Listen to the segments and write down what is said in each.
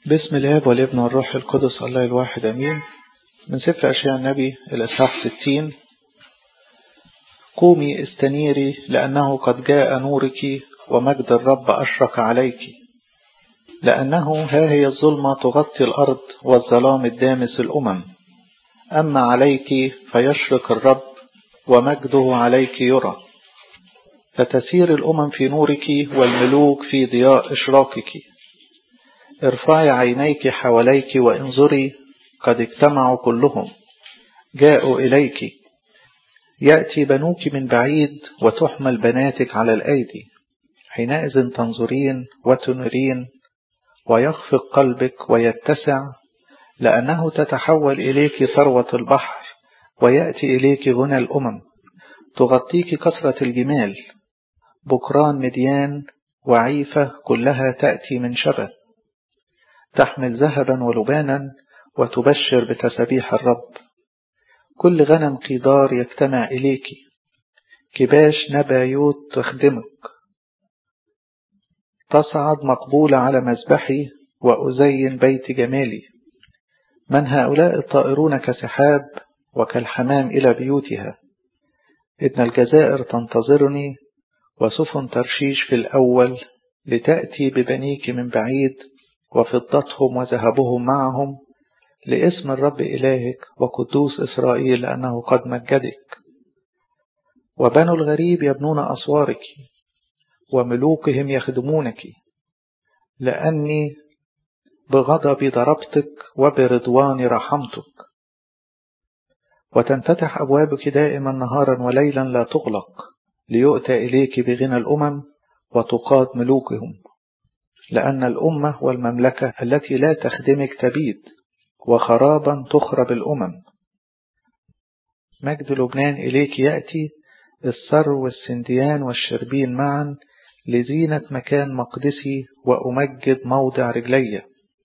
باسم الاب والابن والروح القدس الله الواحد امين من سفر اشياء النبي الاصحاح 60 قومي استنيري لانه قد جاء نورك ومجد الرب اشرق عليك لانه ها هي الظلمه تغطي الارض والظلام الدامس الامم اما عليك فيشرق الرب ومجده عليك يرى فتسير الامم في نورك والملوك في ضياء اشراقك ارفعي عينيك حواليك وانظري قد اجتمعوا كلهم جاءوا إليك يأتي بنوك من بعيد وتحمل بناتك على الأيدي حينئذ تنظرين وتنرين ويخفق قلبك ويتسع لأنه تتحول إليك ثروة البحر ويأتي إليك غنى الأمم تغطيك كثرة الجمال بكران مديان وعيفة كلها تأتي من شبه تحمل ذهبا ولبانا وتبشر بتسبيح الرب كل غنم قيدار يجتمع إليك كباش نبايوت تخدمك تصعد مقبولة على مذبحي وأزين بيت جمالي من هؤلاء الطائرون كسحاب وكالحمام إلى بيوتها إن الجزائر تنتظرني وسفن ترشيش في الأول لتأتي ببنيك من بعيد وفضتهم وذهبهم معهم لاسم الرب إلهك وقدوس إسرائيل لأنه قد مجدك وبنو الغريب يبنون أسوارك وملوكهم يخدمونك لأني بغضبي ضربتك وبرضواني رحمتك وتنفتح أبوابك دائما نهارا وليلا لا تغلق ليؤتى إليك بغنى الأمم وتقاد ملوكهم لأن الأمة والمملكة التي لا تخدمك تبيد وخرابا تخرب الأمم مجد لبنان إليك يأتي الثرو والسنديان والشربين معا لزينة مكان مقدسي وأمجد موضع رجلي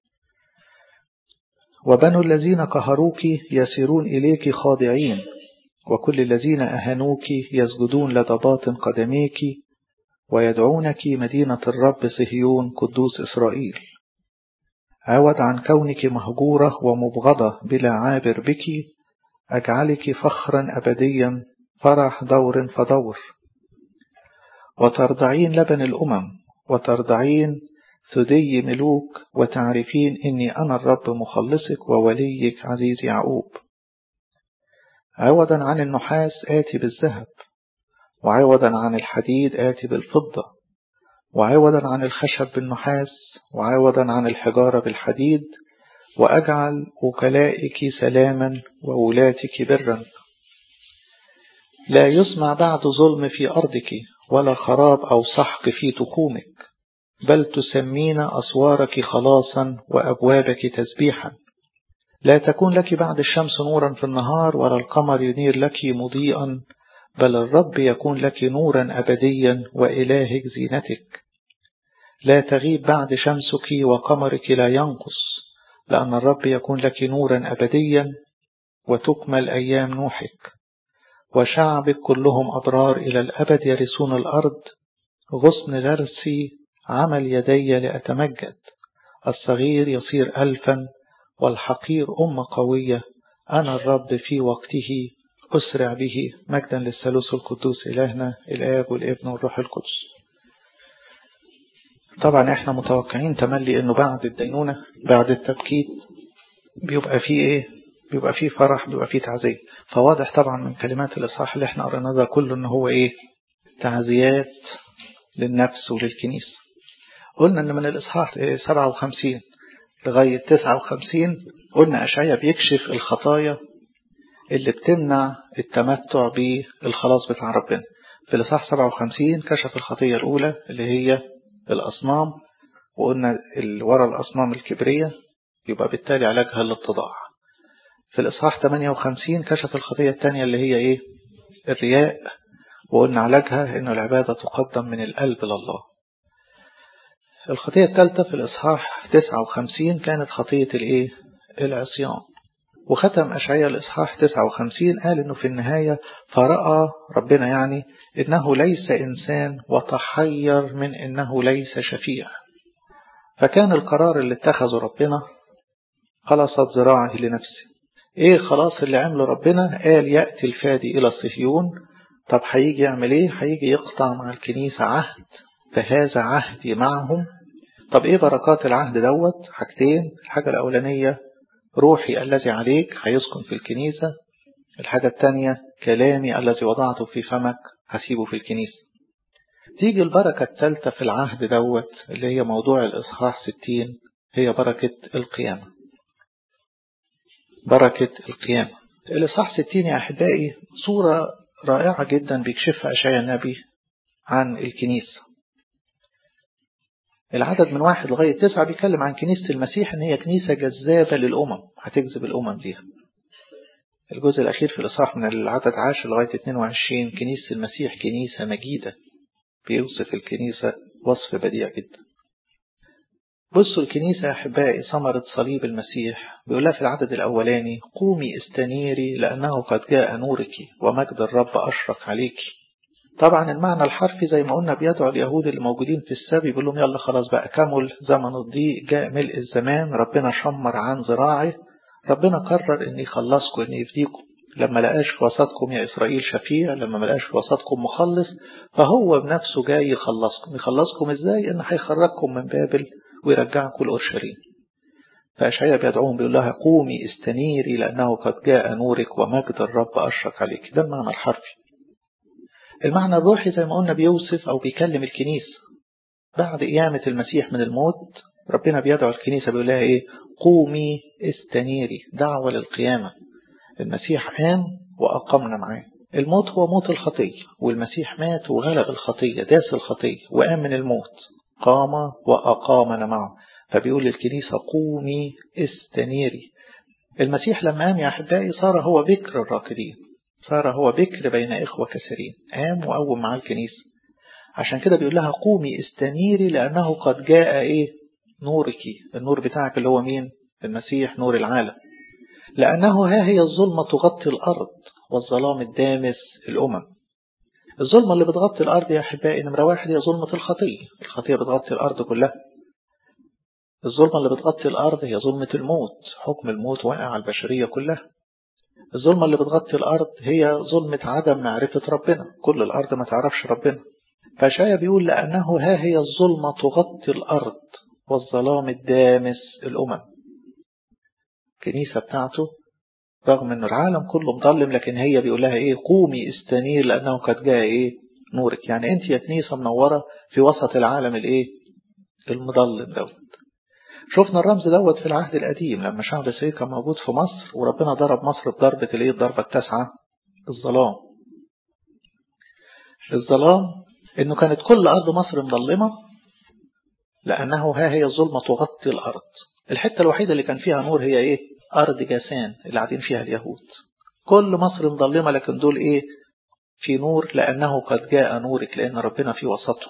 وبنو الذين قهروك يسيرون إليك خاضعين وكل الذين أهنوك يسجدون لضباط قدميك ويدعونك مدينة الرب صهيون قدوس إسرائيل عوض عن كونك مهجورة ومبغضة بلا عابر بك أجعلك فخرا أبديا فرح دور فدور وترضعين لبن الأمم وترضعين ثدي ملوك وتعرفين إني أنا الرب مخلصك ووليك عزيز يعقوب عوضا عن النحاس آتي بالذهب وعوضا عن الحديد آتي بالفضة وعوضا عن الخشب بالنحاس وعوضا عن الحجارة بالحديد وأجعل وكلائك سلاما وولاتك برا لا يسمع بعد ظلم في أرضك ولا خراب أو سحق في تخومك بل تسمين أسوارك خلاصا وأبوابك تسبيحا لا تكون لك بعد الشمس نورا في النهار ولا القمر ينير لك مضيئا بل الرب يكون لك نورا أبديا وإلهك زينتك لا تغيب بعد شمسك وقمرك لا ينقص لأن الرب يكون لك نورا أبديا وتكمل أيام نوحك وشعبك كلهم أبرار إلى الأبد يرثون الأرض غصن درسي عمل يدي لأتمجد الصغير يصير ألفا والحقير أم قوية أنا الرب في وقته أسرع به مجدا للثالوث القدوس إلهنا الآب والابن والروح القدس طبعا احنا متوقعين تملي انه بعد الدينونة بعد التبكيت بيبقى فيه ايه بيبقى فيه فرح بيبقى فيه تعزية فواضح طبعا من كلمات الإصحاح اللي احنا قريناه ده كله ان هو ايه تعزيات للنفس وللكنيسة قلنا ان من الإصحاح إيه 57 لغاية 59 قلنا أشعيا بيكشف الخطايا اللي بتمنع التمتع بالخلاص بتاع ربنا في الإصحاح 57 كشف الخطية الأولى اللي هي الأصنام وقلنا ورا الأصنام الكبرية يبقى بالتالي علاجها الاتضاع في الإصحاح 58 كشف الخطية الثانية اللي هي إيه الرياء وقلنا علاجها إنه العبادة تقدم من القلب لله الخطية الثالثة في الإصحاح 59 كانت خطية الإيه العصيان وختم أشعياء الإصحاح 59 قال إنه في النهاية فرأى ربنا يعني إنه ليس إنسان وتحير من إنه ليس شفيع فكان القرار اللي اتخذه ربنا خلصت ذراعه لنفسه ايه خلاص اللي عمله ربنا قال يأتي الفادي الى الصهيون طب هيجي يعمل ايه هيجي يقطع مع الكنيسة عهد فهذا عهدي معهم طب ايه بركات العهد دوت حاجتين الحاجة الاولانية روحي الذي عليك هيسكن في الكنيسة الحاجة الثانية كلامي الذي وضعته في فمك هسيبه في الكنيسة تيجي البركة الثالثة في العهد دوت اللي هي موضوع الإصحاح 60 هي بركة القيامة بركة القيامة الإصحاح 60 يا أحبائي صورة رائعة جدا بيكشفها أشعياء النبي عن الكنيسة العدد من واحد لغاية تسعة بيتكلم عن كنيسة المسيح إن هي كنيسة جذابة للأمم هتجذب الأمم ليها الجزء الأخير في الإصحاح من العدد 10 لغاية 22 كنيسة المسيح كنيسة مجيدة بيوصف الكنيسة وصف بديع جدا بصوا الكنيسة يا أحبائي ثمرة صليب المسيح بيقولها في العدد الأولاني قومي استنيري لأنه قد جاء نورك ومجد الرب أشرق عليك طبعا المعنى الحرفي زي ما قلنا بيدعو اليهود اللي موجودين في السبي بيقول لهم يلا خلاص بقى كمل زمن الضيق جاء ملء الزمان ربنا شمر عن ذراعه ربنا قرر ان يخلصكم ان يفديكم لما لقاش في وسطكم يا إسرائيل شفيع لما ما لقاش في وسطكم مخلص فهو بنفسه جاي يخلصكم يخلصكم ازاي ان هيخرجكم من بابل ويرجعكم لأورشليم فأشعياء بيدعوهم بيقول لها قومي استنيري لأنه قد جاء نورك ومجد الرب أشرق عليك ده المعنى الحرفي المعنى الروحي زي ما قلنا بيوصف أو بيكلم الكنيسة بعد قيامة المسيح من الموت ربنا بيدعو الكنيسة بيقول لها إيه قومي استنيري دعوة للقيامة المسيح قام وأقمنا معاه الموت هو موت الخطية والمسيح مات وغلب الخطية داس الخطية وقام من الموت قام وأقامنا معه فبيقول للكنيسة قومي استنيري المسيح لما قام يا أحبائي صار هو بكر الراكدين صار هو بكر بين إخوة كثيرين قام وقوم مع الكنيسة عشان كده بيقول لها قومي استنيري لأنه قد جاء إيه نورك النور بتاعك اللي هو مين المسيح نور العالم لأنه ها هي الظلمة تغطي الأرض والظلام الدامس الأمم الظلمة اللي بتغطي الأرض يا أحبائي نمرة واحد هي ظلمة الخطية الخطية بتغطي الأرض كلها الظلمة اللي بتغطي الأرض هي ظلمة الموت حكم الموت واقع على البشرية كلها الظلمة اللي بتغطي الأرض هي ظلمة عدم معرفة ربنا كل الأرض ما تعرفش ربنا فشاية بيقول لأنه ها هي الظلمة تغطي الأرض والظلام الدامس الأمم الكنيسة بتاعته رغم أن العالم كله مظلم لكن هي بيقول لها إيه قومي استنير لأنه قد جاء إيه نورك يعني أنت يا كنيسة منورة في وسط العالم الإيه المظلم دوت شفنا الرمز دوت في العهد القديم لما شعب إسرائيل كان موجود في مصر وربنا ضرب مصر بضربة الإيه الضربة التاسعة الظلام الظلام إنه كانت كل أرض مصر مظلمة لأنه ها هي الظلمة تغطي الأرض الحتة الوحيدة اللي كان فيها نور هي إيه أرض جاسان اللي قاعدين فيها اليهود كل مصر مظلمة لكن دول إيه في نور لأنه قد جاء نورك لأن ربنا في وسطه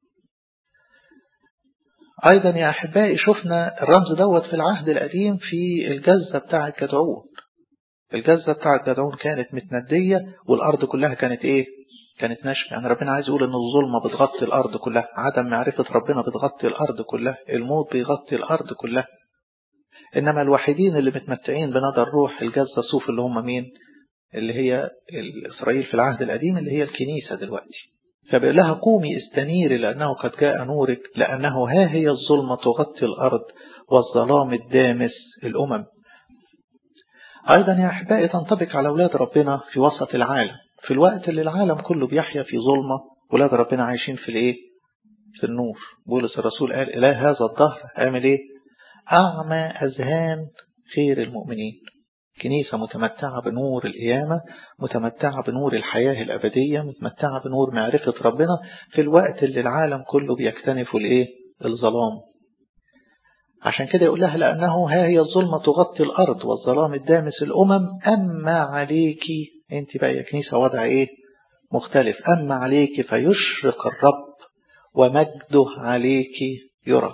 أيضا يا أحبائي شفنا الرمز دوت في العهد القديم في الجزة بتاع جدعون الجزة بتاع جدعون كانت متندية والأرض كلها كانت إيه كانت ناشفة يعني ربنا عايز يقول إن الظلمة بتغطي الأرض كلها عدم معرفة ربنا بتغطي الأرض كلها الموت بيغطي الأرض كلها إنما الوحيدين اللي متمتعين بندى الروح الجزة صوف اللي هم مين اللي هي إسرائيل في العهد القديم اللي هي الكنيسة دلوقتي فبيقول لها قومي استنيري لأنه قد جاء نورك لأنه ها هي الظلمة تغطي الأرض والظلام الدامس الأمم أيضا يا أحبائي تنطبق على أولاد ربنا في وسط العالم في الوقت اللي العالم كله بيحيا في ظلمة ولاد ربنا عايشين في الايه في النور بولس الرسول قال إله هذا الظهر عامل ايه أعمى أذهان خير المؤمنين كنيسة متمتعة بنور القيامة متمتعة بنور الحياة الأبدية متمتعة بنور معرفة ربنا في الوقت اللي العالم كله بيكتنف الايه الظلام عشان كده يقول لها لأنه ها هي الظلمة تغطي الأرض والظلام الدامس الأمم أما عليكي أنت بقى يا كنيسة وضع إيه مختلف أما عليك فيشرق الرب ومجده عليك يرى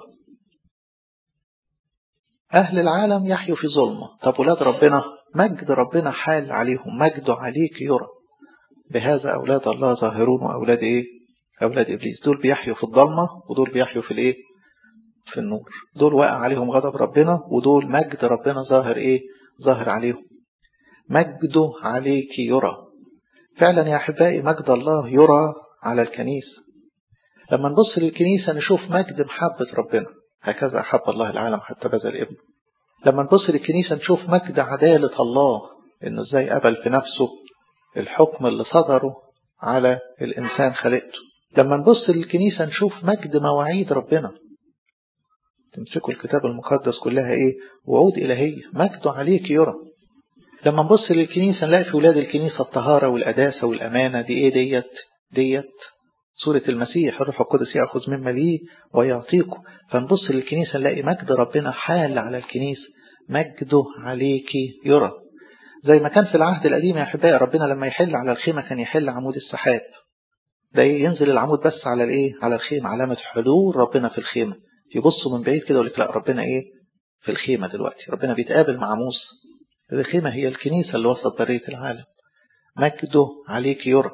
أهل العالم يحيوا في ظلمة طب ولاد ربنا مجد ربنا حال عليهم مجده عليك يرى بهذا أولاد الله ظاهرون وأولاد إيه أولاد إبليس دول بيحيوا في الظلمة ودول بيحيوا في الإيه في النور دول واقع عليهم غضب ربنا ودول مجد ربنا ظاهر ايه ظاهر عليهم مجده عليك يرى فعلا يا أحبائي مجد الله يرى على الكنيسة لما نبص للكنيسة نشوف مجد محبة ربنا هكذا أحب الله العالم حتى بذل ابنه لما نبص للكنيسة نشوف مجد عدالة الله إنه إزاي قبل في نفسه الحكم اللي صدره على الإنسان خلقته لما نبص للكنيسة نشوف مجد مواعيد ربنا تمسكوا الكتاب المقدس كلها إيه وعود إلهية مجده عليك يرى لما نبص للكنيسة نلاقي في ولاد الكنيسة الطهارة والقداسة والأمانة دي إيه ديت ديت سورة المسيح الروح القدس يأخذ مما ليه ويعطيكم فنبص للكنيسة نلاقي مجد ربنا حال على الكنيسة مجده عليك يرى زي ما كان في العهد القديم يا أحبائي ربنا لما يحل على الخيمة كان يحل عمود السحاب ده ينزل العمود بس على الايه على الخيمة علامة حضور ربنا في الخيمة يبصوا من بعيد كده يقول لك لا ربنا ايه في الخيمة دلوقتي ربنا بيتقابل مع موسى الخيمة هي الكنيسة اللي وسط برية العالم مجده عليك يرى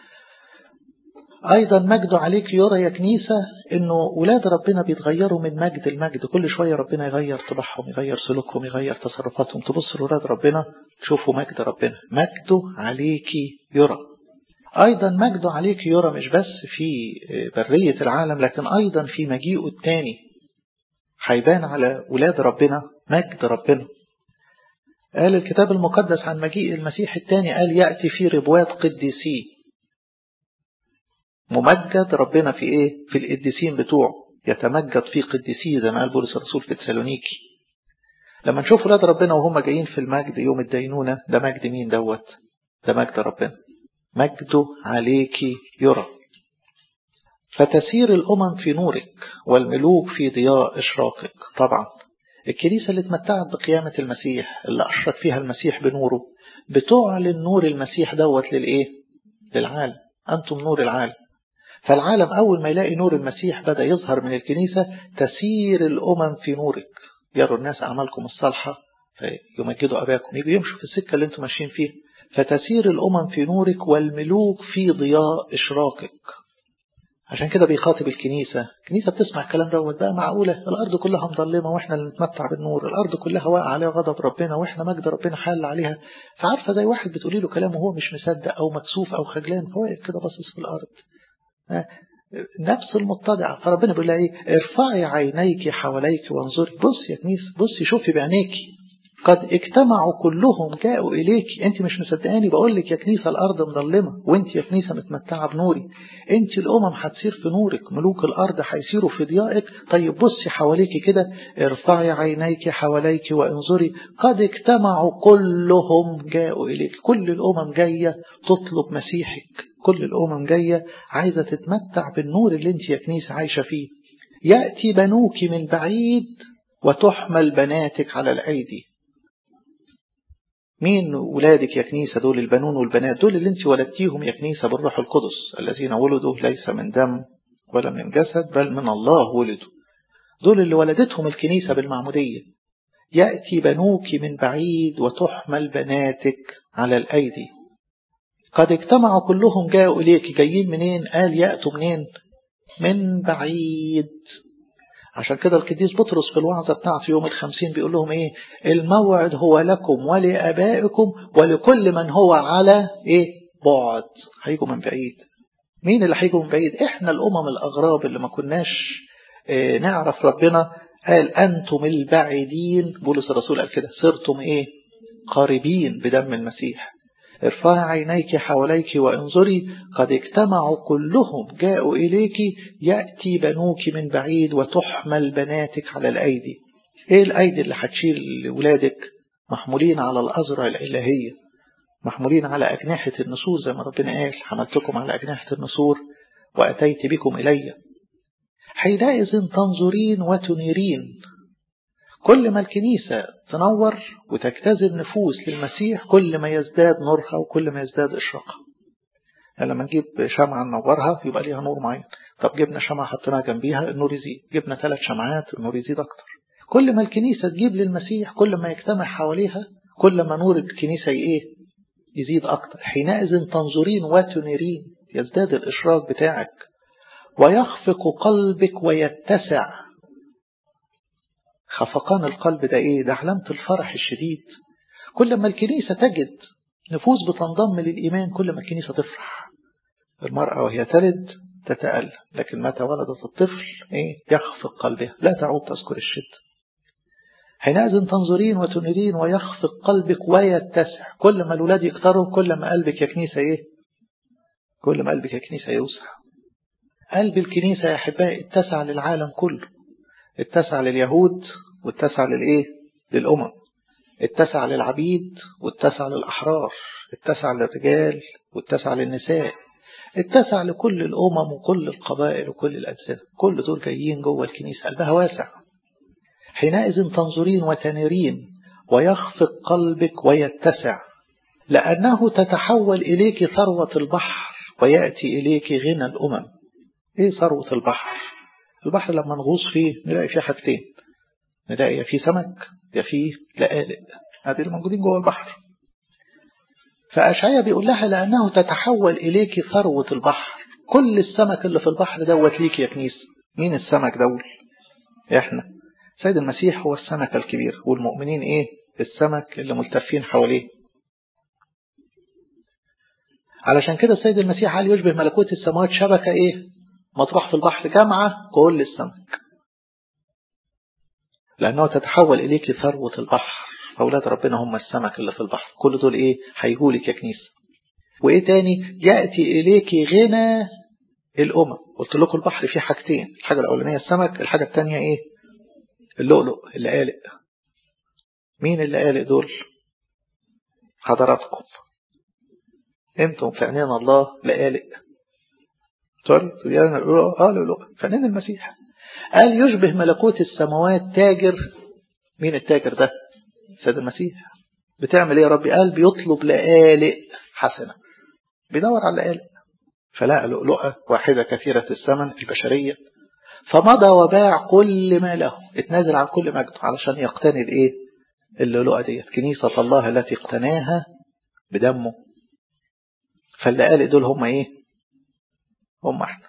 أيضا مجده عليك يرى يا كنيسة إنه ولاد ربنا بيتغيروا من مجد المجد كل شوية ربنا يغير طباعهم يغير سلوكهم يغير تصرفاتهم تبص لولاد ربنا تشوفوا مجد ربنا مجده عليك يرى أيضا مجده عليك يرى مش بس في برية العالم لكن أيضا في مجيئه الثاني هيبان على ولاد ربنا مجد ربنا قال الكتاب المقدس عن مجيء المسيح الثاني قال يأتي في ربوات قديسيه ممجد ربنا في ايه في القديسين بتوعه يتمجد في قديسيه زي ما قال بولس الرسول في تسالونيكي لما نشوف ولاد ربنا وهم جايين في المجد يوم الدينونة ده مجد مين دوت ده مجد ربنا مجده عليك يرى فتسير الأمم في نورك والملوك في ضياء إشراقك طبعا الكنيسة اللي اتمتعت بقيامة المسيح اللي أشرق فيها المسيح بنوره بتعلن نور المسيح دوت للإيه للعالم أنتم نور العالم فالعالم أول ما يلاقي نور المسيح بدأ يظهر من الكنيسة تسير الأمم في نورك يروا الناس أعمالكم الصالحة فيمجدوا أباكم يجوا يمشوا في السكة اللي انتم ماشيين فيها فتسير الأمم في نورك والملوك في ضياء إشراقك عشان كده بيخاطب الكنيسة الكنيسة بتسمع الكلام دوت بقى معقولة الأرض كلها مظلمة وإحنا اللي نتمتع بالنور الأرض كلها واقع عليها غضب ربنا وإحنا مجد ربنا حال عليها فعارفة زي واحد بتقولي له كلام وهو مش مصدق أو مكسوف أو خجلان فواقف كده باصص في الأرض نفس المتضعة فربنا بيقول لها ايه ارفعي عينيك حواليك وانظري بصي يا كنيسة بصي شوفي بعينيكي قد اجتمعوا كلهم جاءوا إليك أنت مش مصدقاني بقول لك يا كنيسة الأرض مظلمة وأنت يا كنيسة متمتعة بنوري أنت الأمم هتسير في نورك ملوك الأرض هيسيروا في ضيائك طيب بصي حواليك كده ارفعي عينيك حواليك وانظري قد اجتمعوا كلهم جاءوا إليك كل الأمم جاية تطلب مسيحك كل الأمم جاية عايزة تتمتع بالنور اللي أنت يا كنيسة عايشة فيه يأتي بنوك من بعيد وتحمل بناتك على الأيدي مين ولادك يا كنيسة دول البنون والبنات دول اللي انت ولدتيهم يا كنيسة بالروح القدس الذين ولدوا ليس من دم ولا من جسد بل من الله ولدوا دول اللي ولدتهم الكنيسة بالمعمودية يأتي بنوك من بعيد وتحمل بناتك على الأيدي قد اجتمعوا كلهم جاءوا إليك جايين منين قال يأتوا منين من بعيد عشان كده القديس بطرس في الوعظة بتاعته يوم الخمسين بيقول لهم ايه الموعد هو لكم ولآبائكم ولكل من هو على ايه بعد هيجوا من بعيد مين اللي هيجوا من بعيد احنا الامم الاغراب اللي ما كناش اه نعرف ربنا قال انتم البعيدين بولس الرسول قال كده صرتم ايه قريبين بدم المسيح ارفعي عينيك حواليك وانظري قد اجتمعوا كلهم جاءوا إليك يأتي بنوك من بعيد وتحمل بناتك على الأيدي ايه الأيدي اللي هتشيل لولادك محمولين على الأزرع الإلهية محمولين على أجنحة النسور زي ما ربنا قال حملتكم على أجنحة النسور وأتيت بكم إلي حينئذ تنظرين وتنيرين كل ما الكنيسة تنور وتجتذب نفوس للمسيح كل ما يزداد نورها وكل ما يزداد إشراقها يعني لما نجيب شمعة ننورها يبقى ليها نور معين طب جبنا شمعة حطيناها جنبيها النور يزيد جبنا ثلاث شمعات النور يزيد أكتر كل ما الكنيسة تجيب للمسيح كل ما يجتمع حواليها كل ما نور الكنيسة إيه يزيد أكتر حينئذ تنظرين وتنيرين يزداد الإشراق بتاعك ويخفق قلبك ويتسع خفقان القلب ده ايه ده علامة الفرح الشديد كل ما الكنيسة تجد نفوس بتنضم للإيمان كل ما الكنيسة تفرح المرأة وهي تلد تتألم لكن متى ولدت الطفل ايه يخفق قلبها لا تعود تذكر الشدة حينئذ تنظرين وتنيرين ويخفق قلبك ويتسع كل ما الولاد يكتروا كل ما قلبك يا كنيسة ايه كل ما قلبك يا كنيسة يوسع قلب الكنيسة يا أحبائي اتسع للعالم كله اتسع لليهود واتسع للإيه للأمم اتسع للعبيد واتسع للأحرار اتسع للرجال واتسع للنساء اتسع لكل الأمم وكل القبائل وكل الأجساد كل دول جايين جوه الكنيسة قلبها واسع حينئذ تنظرين وتنيرين ويخفق قلبك ويتسع لأنه تتحول إليك ثروة البحر ويأتي إليك غنى الأمم إيه ثروة البحر البحر لما نغوص فيه نلاقي فيه حاجتين نلاقي يا فيه سمك يا فيه لقالق هذه الموجودين جوه البحر فأشعيا بيقول لها لأنه تتحول إليك ثروة البحر كل السمك اللي في البحر دوت ليك يا كنيسة مين السمك دول احنا سيد المسيح هو السمك الكبير والمؤمنين ايه السمك اللي ملتفين حواليه علشان كده السيد المسيح قال يشبه ملكوت السماوات شبكة ايه مطروح في البحر جامعة كل السمك لأنه تتحول إليك ثروة البحر أولاد ربنا هم السمك اللي في البحر كل دول إيه هيهولك يا كنيسة وإيه تاني يأتي إليك غنى الأمم قلت لكم البحر فيه حاجتين الحاجة الأولانية السمك الحاجة التانية إيه اللؤلؤ اللي قالق مين اللي قالق دول حضراتكم انتم في عينين الله لقالق سوري اه لؤلؤ في عينين المسيح قال يشبه ملكوت السماوات تاجر مين التاجر ده سيد المسيح بتعمل ايه يا ربي قال بيطلب لقالق حسنة بيدور على لقالق فلقى لؤلؤة واحدة كثيرة الثمن البشرية فمضى وباع كل ما له اتنازل عن كل مجده علشان يقتني الايه اللؤلؤة ديت كنيسة الله التي اقتناها بدمه فاللقالق دول هم ايه هم احنا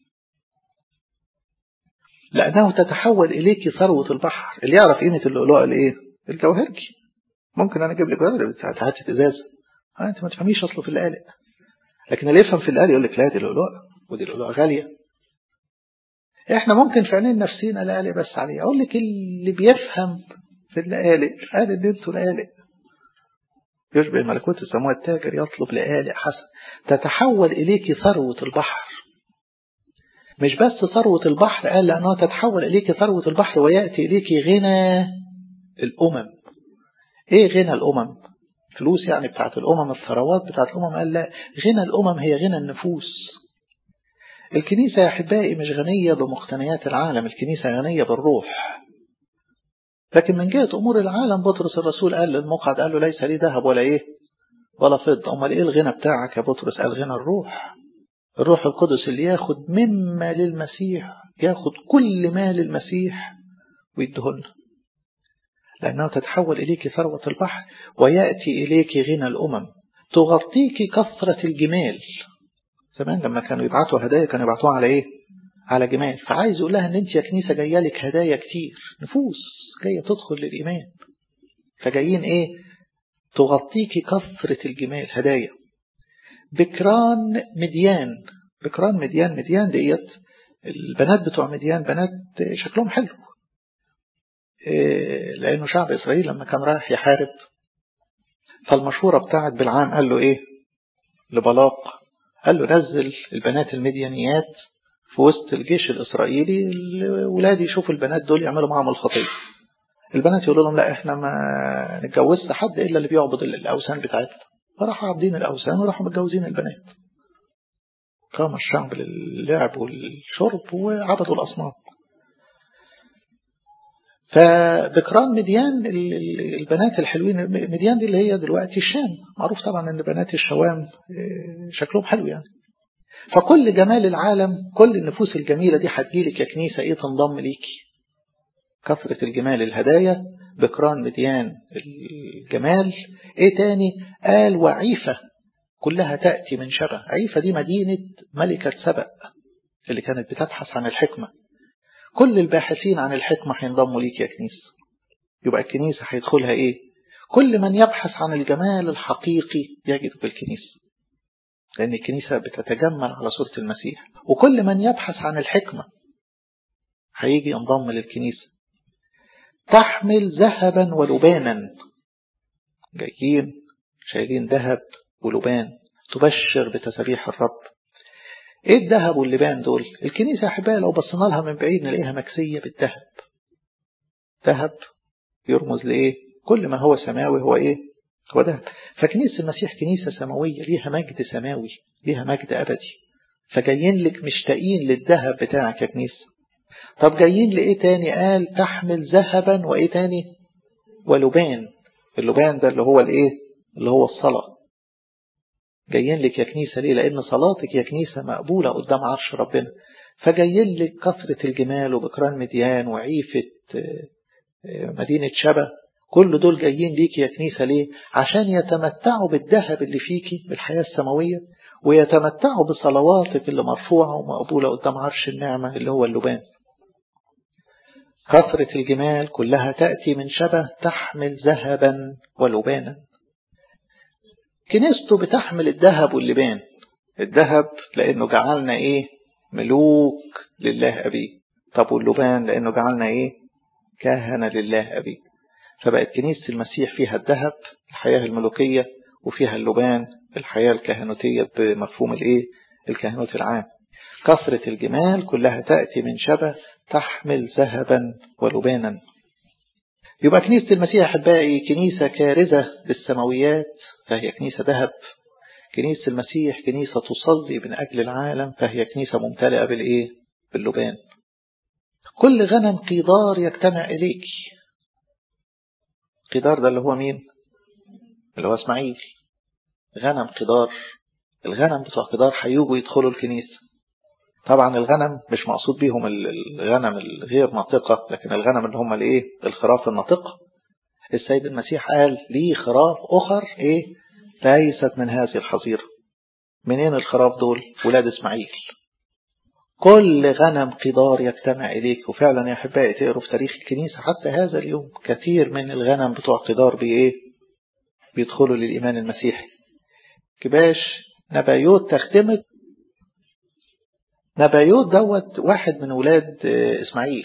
لأنه تتحول إليك ثروة البحر اللي يعرف قيمة اللؤلؤة الإيه؟ الجوهرجي ممكن أنا أجيب لك جوهر بتاعت هاتة إزازة آه أنت ما تفهميش أصله في اللقالق لكن اللي يفهم في اللقالق يقول لك لا دي لؤلؤة ودي لؤلؤة غالية إحنا ممكن في عينين نفسينا لقالق بس عليه أقول لك اللي بيفهم في اللقالق قال إن أنتوا لقالق يشبه ملكوت السماوات التاجر يطلب لقالق حسن تتحول إليك ثروة البحر مش بس ثروة البحر قال لأنها تتحول إليك ثروة البحر ويأتي إليك غنى الأمم إيه غنى الأمم فلوس يعني بتاعت الأمم الثروات بتاعت الأمم قال لا غنى الأمم هي غنى النفوس الكنيسة يا أحبائي مش غنية بمقتنيات العالم الكنيسة غنية بالروح لكن من جهة أمور العالم بطرس الرسول قال للمقعد قال له ليس لي ذهب ولا إيه ولا فضة أمال إيه الغنى بتاعك يا بطرس قال غنى الروح الروح القدس اللي ياخد مما للمسيح ياخد كل ما للمسيح ويدهن لأنه تتحول إليك ثروة البحر ويأتي إليك غنى الأمم تغطيك كثرة الجمال زمان لما كانوا يبعتوا هدايا كانوا يبعتوها على إيه على جمال فعايز يقول لها ان انت يا كنيسة جاية لك هدايا كتير نفوس جاية تدخل للإيمان فجايين ايه تغطيك كثرة الجمال هدايا بكران مديان بكران مديان مديان ديت البنات بتوع مديان بنات شكلهم حلو لأنه شعب إسرائيل لما كان رايح يحارب فالمشورة بتاعت بالعام قال له إيه لبلاق قال له نزل البنات المديانيات في وسط الجيش الإسرائيلي الولاد يشوفوا البنات دول يعملوا معهم الخطية البنات يقولوا لهم لا احنا ما نتجوزش حد إلا اللي بيعبد الأوثان بتاعتنا فراحوا عابدين الأوثان وراحوا متجوزين البنات قام الشعب للعب والشرب وعبدوا الأصنام فبكران مديان البنات الحلوين مديان دي اللي هي دلوقتي الشام معروف طبعا ان بنات الشوام شكلهم حلو يعني فكل جمال العالم كل النفوس الجميلة دي هتجيلك يا كنيسة ايه تنضم ليكي كثرة الجمال الهدايا بكران مديان الجمال ايه تاني قال وعيفة كلها تأتي من شبه عيفة دي مدينة ملكة سبأ اللي كانت بتبحث عن الحكمة كل الباحثين عن الحكمة هينضموا ليك يا كنيسة يبقى الكنيسة هيدخلها ايه كل من يبحث عن الجمال الحقيقي يجد في الكنيسة لأن الكنيسة بتتجمل على صورة المسيح وكل من يبحث عن الحكمة هيجي ينضم للكنيسة تحمل ذهبا ولبانا جايين شايلين ذهب ولبان تبشر بتسابيح الرب ايه الذهب واللبان دول الكنيسة احبائي لو بصينا لها من بعيد نلاقيها مكسية بالذهب ذهب يرمز لايه كل ما هو سماوي هو ايه هو ذهب فكنيسة المسيح كنيسة سماوية ليها مجد سماوي ليها مجد أبدي فجايين لك مشتاقين للذهب بتاعك يا كنيسة طب جايين لإيه تاني قال تحمل ذهبا وإيه تاني ولبان اللبان ده اللي هو الإيه اللي هو الصلاة جايين لك يا كنيسة ليه لأن صلاتك يا كنيسة مقبولة قدام عرش ربنا فجايين لك كثرة الجمال وبكران مديان وعيفة مدينة شبه كل دول جايين ليك يا كنيسة ليه عشان يتمتعوا بالذهب اللي فيكي بالحياة السماوية ويتمتعوا بصلواتك اللي مرفوعة ومقبولة قدام عرش النعمة اللي هو اللبان كثرة الجمال كلها تأتي من شبه تحمل ذهبا ولبانا كنيسته بتحمل الذهب واللبان الذهب لأنه جعلنا إيه ملوك لله أبي طب واللبان لأنه جعلنا إيه كهنة لله أبي فبقت كنيسة المسيح فيها الذهب الحياة الملوكية وفيها اللبان الحياة الكهنوتية بمفهوم الإيه الكهنوت العام كثرة الجمال كلها تأتي من شبه تحمل ذهبا ولبانا يبقى كنيسة المسيح أحبائي كنيسة كارزة بالسماويات فهي كنيسة ذهب كنيسة المسيح كنيسة تصلي من أجل العالم فهي كنيسة ممتلئة بالإيه باللبان كل غنم قيدار يجتمع إليك قيدار ده اللي هو مين اللي هو اسماعيل غنم قيدار الغنم بتوع قيدار هيجوا يدخلوا الكنيسة طبعا الغنم مش مقصود بيهم الغنم الغير ناطقة لكن الغنم اللي هم الايه الخراف الناطقة السيد المسيح قال لي خراف أخر ايه ليست من هذه الحظيرة منين الخراف دول ولاد اسماعيل كل غنم قدار يجتمع إليك وفعلا يا أحبائي تقروا في تاريخ الكنيسة حتى هذا اليوم كثير من الغنم بتوع قدار بإيه بيدخلوا للإيمان المسيحي كباش نبايوت تختمك نبايوت دوت واحد من ولاد إسماعيل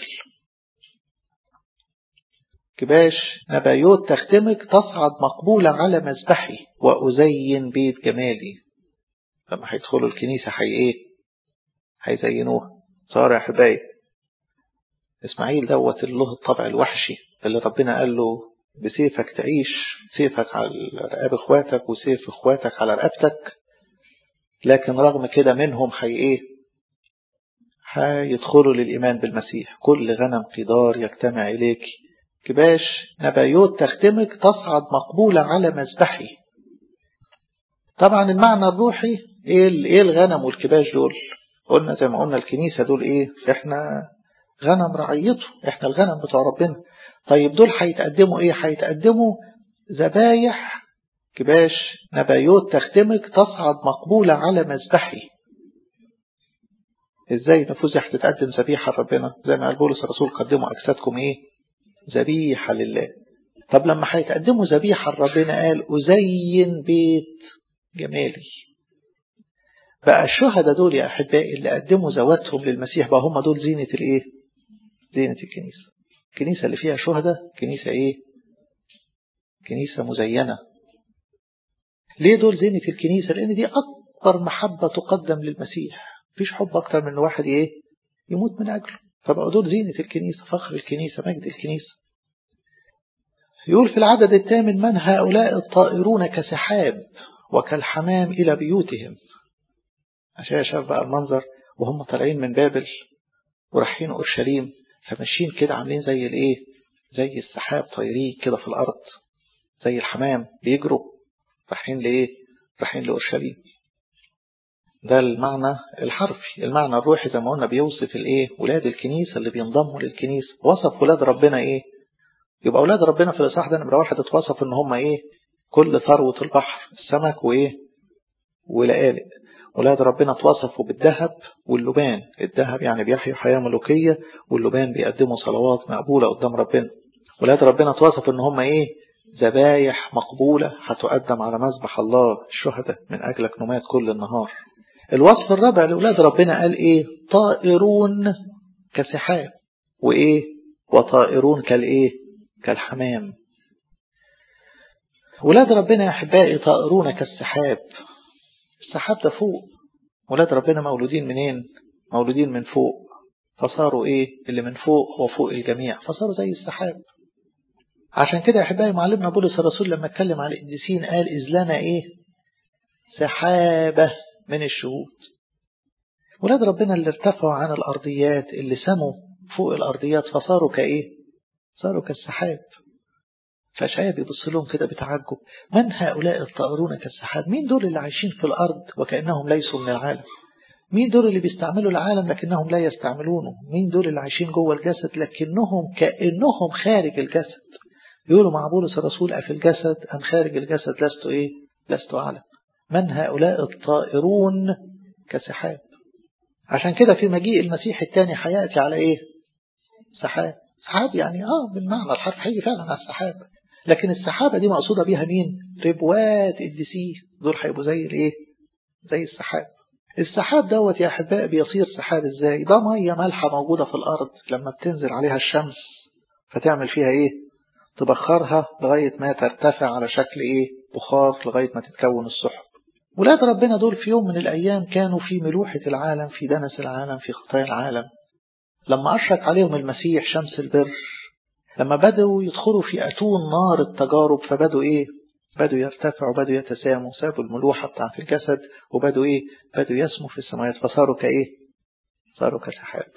كباش نبايوت تختمك تصعد مقبولة على مذبحي وأزين بيت جمالي لما هيدخلوا الكنيسة حي إيه هيزينوها صار يا حبايب إسماعيل دوت اللي له الطبع الوحشي اللي ربنا قال له بسيفك تعيش سيفك على رقاب اخواتك وسيف اخواتك على رقبتك لكن رغم كده منهم حي ايه هيدخلوا للإيمان بالمسيح كل غنم قدار يجتمع إليك كباش نبايوت تختمك تصعد مقبولة على مذبحي طبعا المعنى الروحي ايه ايه الغنم والكباش دول قلنا زي ما قلنا الكنيسة دول ايه احنا غنم رعيته احنا الغنم بتوع ربنا طيب دول هيتقدموا ايه هيتقدموا ذبايح كباش نبايوت تختمك تصعد مقبولة على مذبحي ازاي نفوذ هتتقدم ذبيحة لربنا زي ما قال بولس الرسول قدموا اجسادكم ايه ذبيحة لله طب لما هيتقدموا ذبيحة لربنا قال أزين بيت جمالي بقى الشهداء دول يا أحبائي اللي قدموا ذواتهم للمسيح بقى هم دول زينة الإيه زينة الكنيسة الكنيسة اللي فيها شهداء كنيسة إيه كنيسة مزينة ليه دول زينة الكنيسة لأن دي أكبر محبة تقدم للمسيح مفيش حب أكتر من واحد إيه يموت من أجله فبقوا دول زينة الكنيسة فخر الكنيسة مجد الكنيسة يقول في العدد الثامن من هؤلاء الطائرون كسحاب وكالحمام إلى بيوتهم عشان شاف بقى المنظر وهم طالعين من بابل ورايحين أورشليم فماشيين كده عاملين زي الايه زي السحاب طايرين كده في الأرض زي الحمام بيجروا رايحين لإيه رايحين لأورشليم ده المعنى الحرفي المعنى الروحي زي ما قلنا بيوصف الايه ولاد الكنيسة اللي بينضموا للكنيسة وصف ولاد ربنا ايه يبقى ولاد ربنا في الإصحاح ده نمرة واحد اتوصف ان هم ايه كل ثروة البحر السمك وايه ولقالق ولاد ربنا اتوصفوا بالذهب واللبان الذهب يعني بيحيوا حياة ملوكية واللبان بيقدموا صلوات مقبولة قدام ربنا ولاد ربنا اتوصفوا ان هم ايه ذبايح مقبولة هتقدم على مذبح الله الشهداء من أجلك نمات كل النهار الوصف الرابع لأولاد ربنا قال إيه طائرون كسحاب وإيه وطائرون كالإيه كالحمام ولاد ربنا يا أحبائي طائرون كالسحاب السحاب ده فوق ولاد ربنا مولودين منين مولودين من فوق فصاروا إيه اللي من فوق هو فوق الجميع فصاروا زي السحاب عشان كده يا أحبائي معلمنا بولس الرسول لما اتكلم على القديسين قال إذ لنا إيه سحابة من الشهود ولاد ربنا اللي ارتفعوا عن الأرضيات اللي سموا فوق الأرضيات فصاروا كإيه صاروا كالسحاب فشاية بيبص لهم كده بتعجب من هؤلاء الطائرون كالسحاب مين دول اللي عايشين في الأرض وكأنهم ليسوا من العالم مين دول اللي بيستعملوا العالم لكنهم لا يستعملونه مين دول اللي عايشين جوه الجسد لكنهم كأنهم خارج الجسد يقولوا مع بولس الرسول أفي الجسد أم خارج الجسد لست إيه لست أعلم من هؤلاء الطائرون كسحاب عشان كده في مجيء المسيح الثاني هياتي على إيه سحاب سحاب يعني آه بالمعنى الحرف هيجي فعلا على السحاب لكن السحابة دي مقصودة بيها مين ربوات الدسيه دول هيبقوا زي الايه زي السحاب السحاب دوت يا أحباء بيصير سحاب ازاي ده مية مالحة موجودة في الأرض لما بتنزل عليها الشمس فتعمل فيها ايه تبخرها لغاية ما ترتفع على شكل ايه بخار لغاية ما تتكون السحب ولاد ربنا دول في يوم من الأيام كانوا في ملوحة العالم في دنس العالم في خطايا العالم لما أشرق عليهم المسيح شمس البر لما بدأوا يدخلوا في أتون نار التجارب فبدوا إيه بدوا يرتفعوا بدوا يتساموا سابوا الملوحة بتاعة الجسد وبدوا إيه بدوا يسموا في السماوات فصاروا كإيه صاروا كسحاب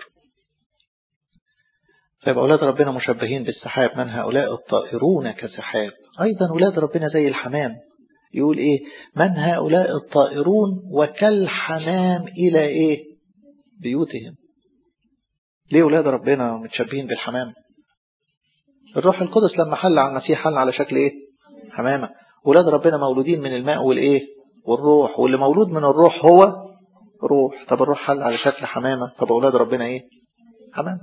فيبقى أولاد ربنا مشبهين بالسحاب من هؤلاء الطائرون كسحاب أيضا أولاد ربنا زي الحمام يقول إيه من هؤلاء الطائرون وكالحمام إلى إيه بيوتهم ليه أولاد ربنا متشبهين بالحمام الروح القدس لما حل على المسيح حل على شكل إيه حمامة أولاد ربنا مولودين من الماء والإيه والروح واللي مولود من الروح هو روح طب الروح حل على شكل حمامة طب أولاد ربنا إيه حمامة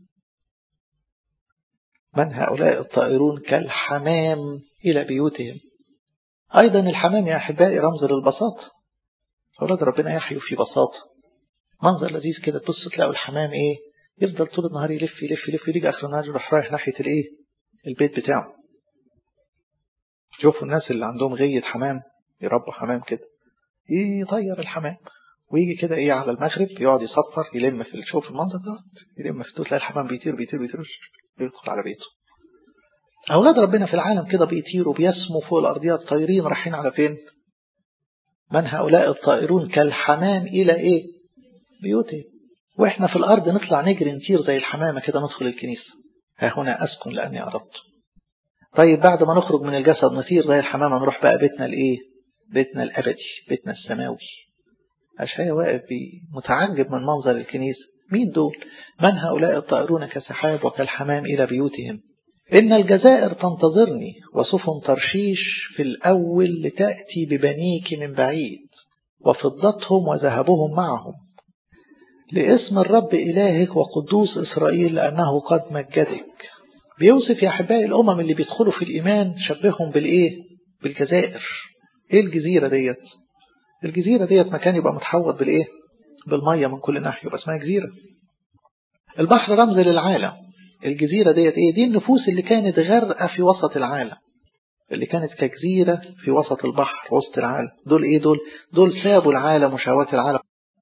من هؤلاء الطائرون كالحمام إلى بيوتهم أيضا الحمام يا أحبائي رمز للبساطة أولاد ربنا يحيوا في بساطة منظر لذيذ كده تبص تلاقوا الحمام إيه يفضل طول النهار يلف يلف يلف يجي آخر النهار يروح رايح ناحية الإيه البيت بتاعه شوفوا الناس اللي عندهم غية حمام يربوا حمام كده يطير الحمام ويجي كده ايه على المغرب يقعد يصفر يلم في شوف المنظر ده يلم في تلاقي الحمام بيطير بيطير بيطير يدخل على بيته أولاد ربنا في العالم كده بيطيروا بيسموا فوق الأرضيات طايرين رايحين على فين من هؤلاء الطائرون كالحمام إلى إيه بيوتهم وإحنا في الأرض نطلع نجري نطير زي الحمامة كده ندخل الكنيسة ها هنا أسكن لأني أردت طيب بعد ما نخرج من الجسد نطير زي الحمامة نروح بقى بيتنا الإيه بيتنا الأبدي بيتنا السماوي أشعيا واقف متعجب من منظر الكنيسة مين دول من هؤلاء الطائرون كسحاب وكالحمام إلى بيوتهم إن الجزائر تنتظرني وسفن ترشيش في الأول لتأتي ببنيك من بعيد وفضتهم وذهبهم معهم لاسم الرب إلهك وقدوس إسرائيل لأنه قد مجدك بيوصف يا أحبائي الأمم اللي بيدخلوا في الإيمان شبههم بالإيه بالجزائر إيه الجزيرة ديت الجزيرة ديت مكان يبقى متحوط بالإيه بالمية من كل ناحية يبقى اسمها جزيرة البحر رمز للعالم الجزيرة ديت إيه دي النفوس اللي كانت غرقة في وسط العالم اللي كانت كجزيرة في وسط البحر وسط العالم دول إيه دول دول سابوا العالم وشهوات العالم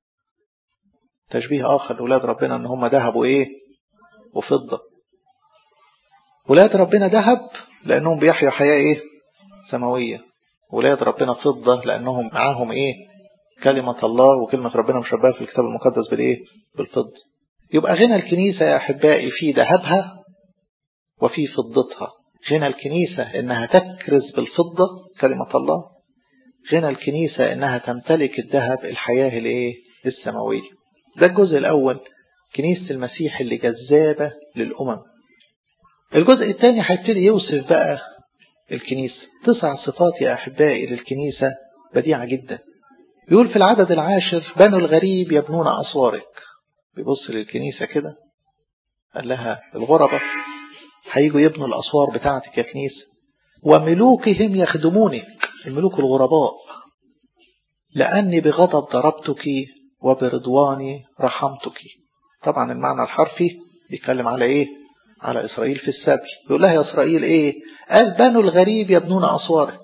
تشبيه آخر لأولاد ربنا أن هم ذهبوا إيه وفضة ولاد ربنا ذهب لأنهم بيحيوا حياة إيه سماوية ولاد ربنا فضة لأنهم معاهم إيه كلمة الله وكلمة ربنا مشبهة في الكتاب المقدس بالإيه بالفضة يبقى غنى الكنيسة يا أحبائي في ذهبها وفي فضتها غنى الكنيسة إنها تكرز بالفضة كلمة الله غنى الكنيسة إنها تمتلك الذهب الحياة الإيه السماوية ده الجزء الأول كنيسة المسيح اللي جذابة للأمم الجزء الثاني هيبتدي يوصف بقى الكنيسة تسع صفات يا أحبائي للكنيسة بديعة جدا يقول في العدد العاشر بنو الغريب يبنون أسوارك بيبص للكنيسة كده قال لها الغربة هيجوا يبنوا الأسوار بتاعتك يا كنيسة وملوكهم يخدمونك الملوك الغرباء لأني بغضب ضربتك وبرضواني رحمتك طبعا المعنى الحرفي بيتكلم على ايه على إسرائيل في السبي يقول لها يا إسرائيل ايه قال بنو الغريب يبنون أسوارك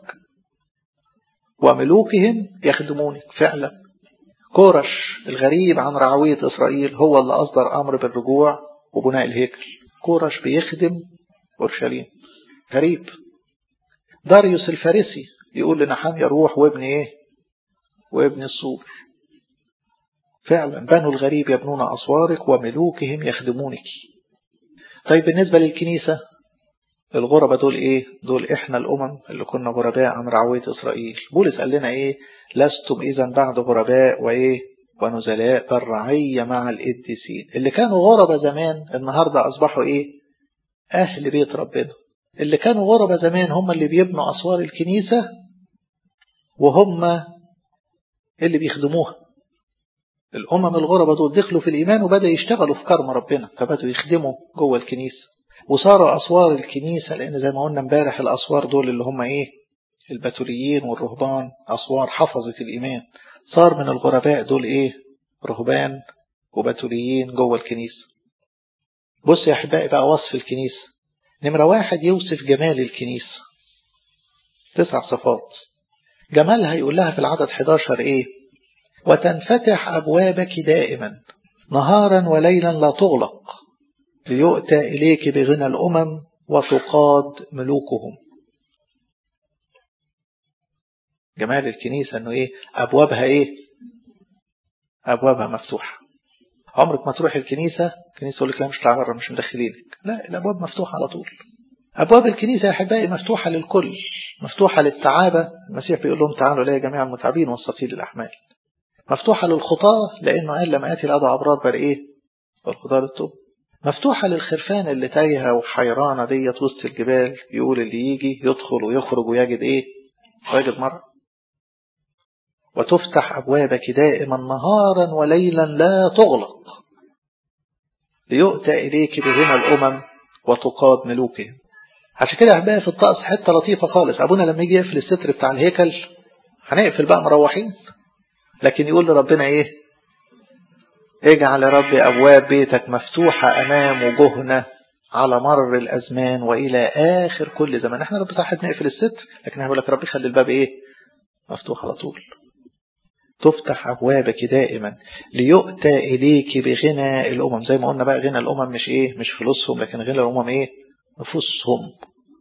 وملوكهم يخدمونك فعلا كورش الغريب عن رعوية إسرائيل هو اللي أصدر أمر بالرجوع وبناء الهيكل كورش بيخدم أورشليم غريب داريوس الفارسي يقول لنحام يروح وابن ايه وابن السور فعلا بنو الغريب يبنون أسوارك وملوكهم يخدمونك طيب بالنسبة للكنيسة الغربة دول ايه دول احنا الامم اللي كنا غرباء عن رعوية اسرائيل بولس قال لنا ايه لستم اذا بعد غرباء وايه ونزلاء بل رعية مع القديسين اللي كانوا غربة زمان النهاردة اصبحوا ايه اهل بيت ربنا اللي كانوا غربة زمان هم اللي بيبنوا اسوار الكنيسة وهم اللي بيخدموها الامم الغربة دول دخلوا في الايمان وبدأ يشتغلوا في كرم ربنا فبدأوا يخدموا جوه الكنيسة وصاروا أسوار الكنيسة لأن زي ما قلنا امبارح الأسوار دول اللي هم إيه البتوليين والرهبان أسوار حفظت الإيمان صار من الغرباء دول إيه رهبان وبتوليين جوه الكنيسة بص يا أحبائي بقى وصف الكنيسة نمرة واحد يوصف جمال الكنيسة تسع صفات جمالها يقول لها في العدد 11 إيه وتنفتح أبوابك دائما نهارا وليلا لا تغلق ليؤتى إليك بغنى الأمم وتقاد ملوكهم جمال الكنيسة أنه إيه أبوابها إيه أبوابها مفتوحة عمرك ما تروح الكنيسة الكنيسة يقول لك لا مش تعبر مش مدخلينك لا الأبواب مفتوحة على طول أبواب الكنيسة يا أحبائي مفتوحة للكل مفتوحة للتعابة المسيح بيقول لهم تعالوا إلي جميع المتعبين والثقيل الأحمال مفتوحة للخطاة لأنه قال لما آتي الأدعى أبراد بل إيه والخطاة للتوب مفتوحة للخرفان اللي تايهة وحيرانة ديت وسط الجبال يقول اللي يجي يدخل ويخرج ويجد ايه ويجد مرة وتفتح أبوابك دائما نهارا وليلا لا تغلق ليؤتى إليك بغنى الأمم وتقاد ملوكهم عشان كده أحبائي في الطقس حتة لطيفة خالص أبونا لما يجي يقفل الستر بتاع الهيكل هنقفل بقى مروحين لكن يقول لربنا ايه اجعل يا رب أبواب بيتك مفتوحة أمام وجهنا على مر الأزمان وإلى آخر كل زمان احنا رب صاحب نقفل الستر لكن هقول لك ربي خلي الباب إيه مفتوح على طول تفتح أبوابك دائما ليؤتى إليك بغنى الأمم زي ما قلنا بقى غنى الأمم مش إيه مش فلوسهم لكن غنى الأمم إيه نفوسهم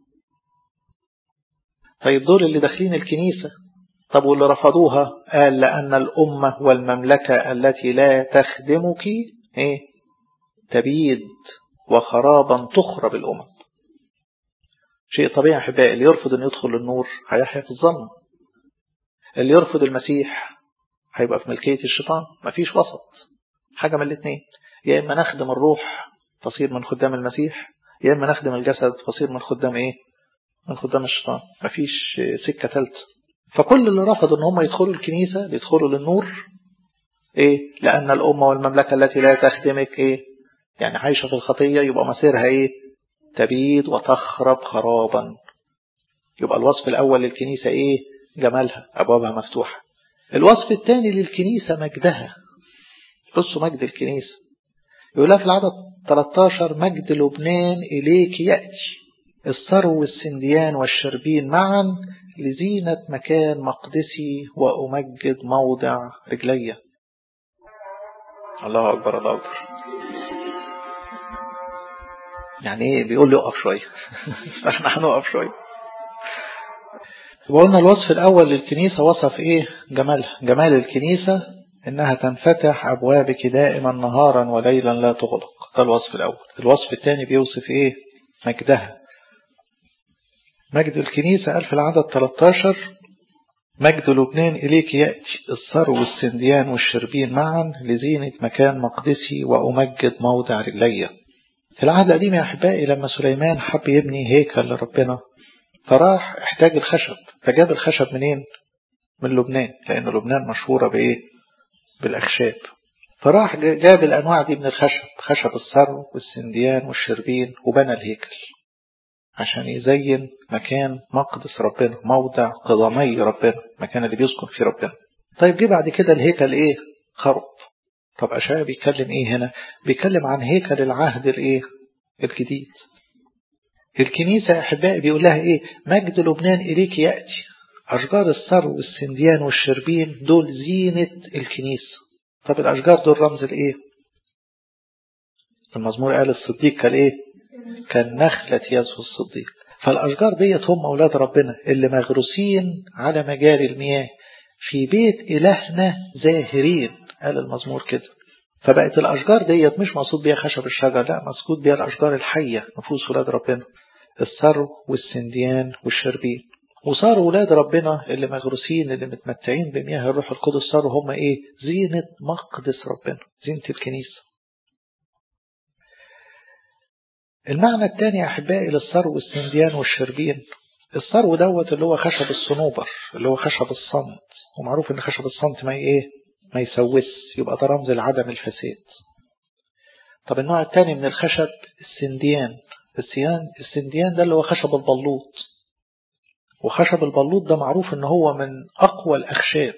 طيب دول اللي داخلين الكنيسة طب واللي رفضوها قال لأن الأمة والمملكة التي لا تخدمك إيه تبيد وخرابا تخرب الأمم شيء طبيعي أحبائي اللي يرفض أن يدخل النور هيحيا في الظلم اللي يرفض المسيح هيبقى في ملكية الشيطان مفيش وسط حاجة من الاثنين يا إما نخدم الروح تصير من خدام المسيح يا إما نخدم الجسد تصير من خدام إيه من خدام الشيطان مفيش سكة ثالثة فكل اللي رفضوا ان هم يدخلوا الكنيسة بيدخلوا للنور ايه لان الامة والمملكة التي لا تخدمك ايه يعني عايشة في الخطية يبقى مصيرها ايه تبيد وتخرب خرابا يبقى الوصف الاول للكنيسة ايه جمالها ابوابها مفتوحة الوصف الثاني للكنيسة مجدها بصوا مجد الكنيسة يقولها في العدد 13 مجد لبنان إليك يأتي الثرو والسنديان والشربين معا لزينة مكان مقدسي وأمجد موضع رجلي الله أكبر الله أكبر يعني ايه بيقول لي اقف شوية احنا هنقف شوية وقلنا الوصف الأول للكنيسة وصف ايه جمالها جمال الكنيسة انها تنفتح ابوابك دائما نهارا وليلا لا تغلق ده الوصف الأول الوصف الثاني بيوصف ايه مجدها مجد الكنيسة قال في العدد 13 مجد لبنان إليك يأتي الثرو والسنديان والشربين معا لزينة مكان مقدسي وأمجد موضع رجلي في العهد القديم يا أحبائي لما سليمان حب يبني هيكل لربنا فراح احتاج الخشب فجاب الخشب منين من لبنان لأن لبنان مشهورة بإيه بالأخشاب فراح جاب الأنواع دي من الخشب خشب السرو والسنديان والشربين وبنى الهيكل عشان يزين مكان مقدس ربنا موضع قضامي ربنا مكان اللي بيسكن فيه ربنا طيب جه بعد كده الهيكل ايه خرب طب أشعيا بيتكلم ايه هنا بيتكلم عن هيكل العهد الايه الجديد الكنيسة يا أحبائي بيقول لها إيه مجد لبنان إليك يأتي أشجار السرو والسنديان والشربين دول زينة الكنيسة طب الأشجار دول رمز الإيه المزمور قال الصديق كان إيه كان نخلة يزهو الصديق فالأشجار ديت هم أولاد ربنا اللي مغروسين على مجاري المياه في بيت إلهنا زاهرين قال المزمور كده فبقت الأشجار ديت مش مقصود بيها خشب الشجر لا مقصود بيها الأشجار الحية نفوس ولاد ربنا السرو والسنديان والشربين وصاروا ولاد ربنا اللي مغروسين اللي متمتعين بمياه الروح القدس صاروا هم ايه زينة مقدس ربنا زينة الكنيسة المعنى الثاني يا أحبائي للسرو والسنديان والشربين السرو دوت اللي هو خشب الصنوبر اللي هو خشب الصمت ومعروف ان خشب الصمت ما ايه ما يسوس يبقى ده رمز لعدم الفساد طب النوع الثاني من الخشب السنديان السيان السنديان ده اللي هو خشب البلوط وخشب البلوط ده معروف ان هو من اقوى الاخشاب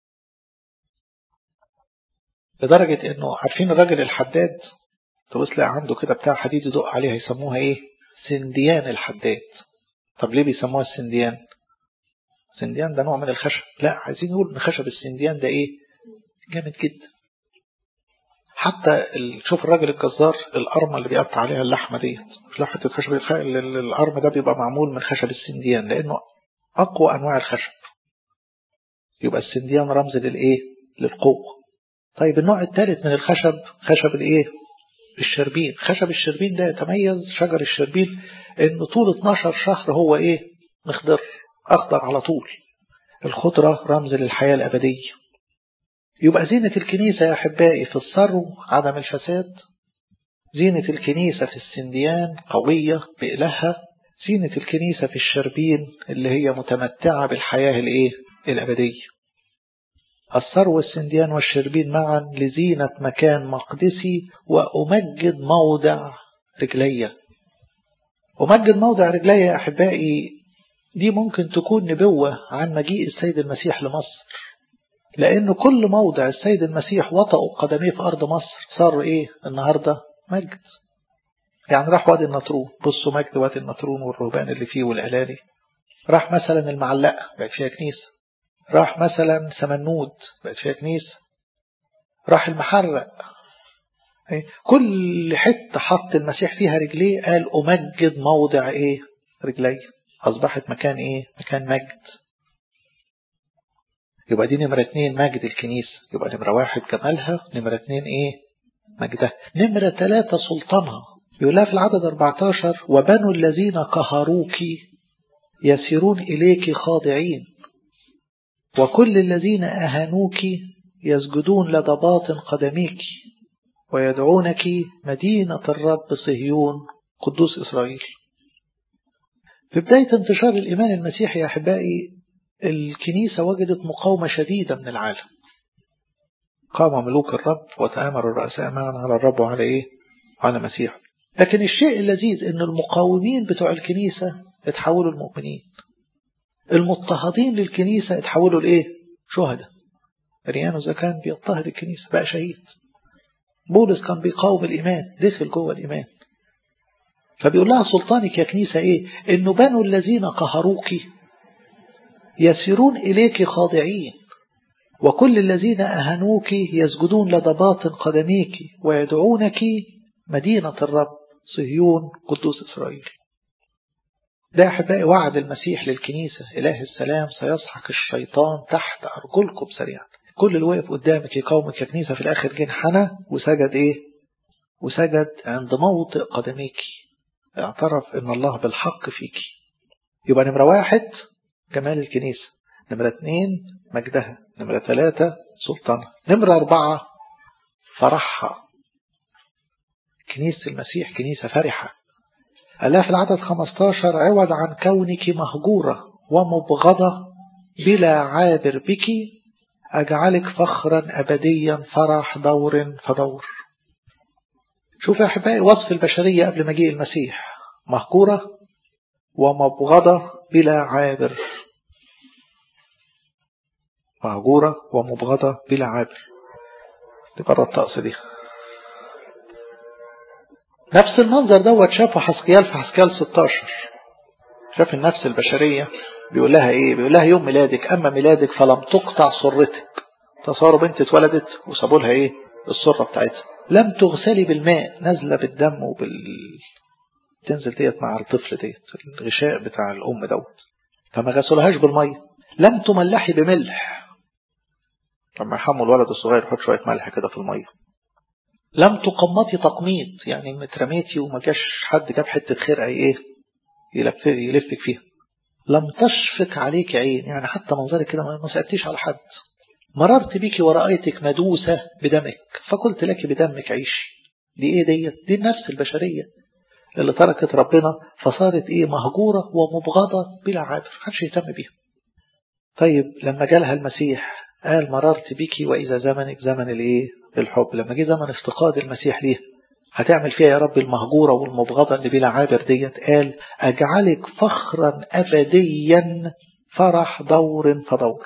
لدرجة انه عارفين الراجل الحداد تبص تلاقي عنده كده بتاع حديد يدق عليها يسموها ايه سنديان الحداد طب ليه بيسموها السنديان سنديان ده نوع من الخشب لا عايزين نقول ان خشب السنديان ده ايه جامد جدا حتى شوف الراجل الجزار القرمة اللي بيقطع عليها اللحمة ديت مش لحمة الخشب القرم ده بيبقى معمول من خشب السنديان لأنه أقوى أنواع الخشب يبقى السنديان رمز للإيه للقوة طيب النوع الثالث من الخشب خشب الإيه الشربين خشب الشربين ده يتميز شجر الشربين إن طول 12 شهر هو إيه مخضر أخضر على طول الخضرة رمز للحياة الأبدية يبقى زينة الكنيسة يا أحبائي في الثرو عدم الفساد زينة الكنيسة في السنديان قوية بإلهها زينة الكنيسة في الشربين اللي هي متمتعة بالحياة الإيه؟ الأبدية الثرو والسنديان والشربين معا لزينة مكان مقدسي وأمجد موضع رجلية أمجد موضع رجلية يا أحبائي دي ممكن تكون نبوة عن مجيء السيد المسيح لمصر لأن كل موضع السيد المسيح وطأوا قدميه في أرض مصر صار إيه النهاردة مجد يعني راح وادي النطرون بصوا مجد وادي النطرون والرهبان اللي فيه والألالي راح مثلا المعلقة بقت فيها كنيسة راح مثلا سمنود بقت فيها كنيسة راح المحرق كل حتة حط المسيح فيها رجليه قال أمجد موضع إيه رجلي أصبحت مكان إيه مكان مجد يبقى دي نمرة اتنين مجد الكنيسة يبقى نمرة واحد جمالها نمرة اتنين ايه مجدها نمرة ثلاثة سلطانها يقول لها في العدد 14 وبنو الذين قهروك يسيرون إليك خاضعين وكل الذين أهانوك يسجدون لدى باطن قدميك ويدعونك مدينة الرب صهيون قدوس إسرائيل في بداية انتشار الإيمان المسيحي يا أحبائي الكنيسة وجدت مقاومة شديدة من العالم قام ملوك الرب وتآمر الرؤساء معا على الرب وعلى إيه؟ على مسيح لكن الشيء اللذيذ أن المقاومين بتوع الكنيسة اتحولوا المؤمنين المضطهدين للكنيسة اتحولوا لإيه؟ شهداء ريانو إذا كان بيضطهد الكنيسة بقى شهيد بولس كان بيقاوم الإيمان دخل جوه الإيمان فبيقول لها سلطانك يا كنيسة إيه؟ إنه بنوا الذين قهروك يسيرون إليك خاضعين وكل الذين أهنوك يسجدون لدى باطن قدميك ويدعونك مدينة الرب صهيون قدوس إسرائيل ده أحبائي وعد المسيح للكنيسة إله السلام سيسحق الشيطان تحت أرجلكم سريعا كل اللي واقف قدامك يقاومك يا كنيسة في الآخر جه حنى وسجد إيه وسجد عند موطئ قدميك اعترف إن الله بالحق فيك يبقى نمرة واحد جمال الكنيسة نمرة اثنين مجدها نمرة ثلاثة سلطانها نمرة أربعة فرحها كنيسة المسيح كنيسة فرحة قال لها في العدد 15 عوض عن كونك مهجورة ومبغضة بلا عابر بك أجعلك فخرا أبديا فرح دور فدور شوف يا أحبائي وصف البشرية قبل مجيء المسيح مهجورة ومبغضة بلا عابر مهجورة ومبغضة بلا عابر دي بره الطقس دي نفس المنظر دوت شافه حسكيال في حسكيال 16 شاف النفس البشرية بيقول لها ايه بيقول لها يوم ميلادك اما ميلادك فلم تقطع سرتك تصوروا بنت اتولدت وسابوا لها ايه السرة بتاعتها لم تغسلي بالماء نازلة بالدم وبال تنزل ديت مع الطفل ديت الغشاء بتاع الام دوت فما غسلهاش بالمية لم تملحي بملح لما يحموا الولد الصغير يحط شوية ملح كده في المية لم تقمطي تقميط يعني مترميتي وما جاش حد جاب حتة خرقة ايه يلفك فيها لم تشفق عليك عين يعني حتى منظرك كده ما سألتيش على حد مررت بك ورأيتك مدوسة بدمك فقلت لك بدمك عيشي دي ايه ديت دي النفس البشرية اللي تركت ربنا فصارت ايه مهجورة ومبغضة بلا عابر محدش يهتم بيها طيب لما جالها المسيح قال مررت بك وإذا زمنك زمن الايه الحب لما جه زمن افتقاد المسيح ليه هتعمل فيها يا رب المهجورة والمبغضة اللي بلا عابر ديت قال أجعلك فخرا أبديا فرح دور فدور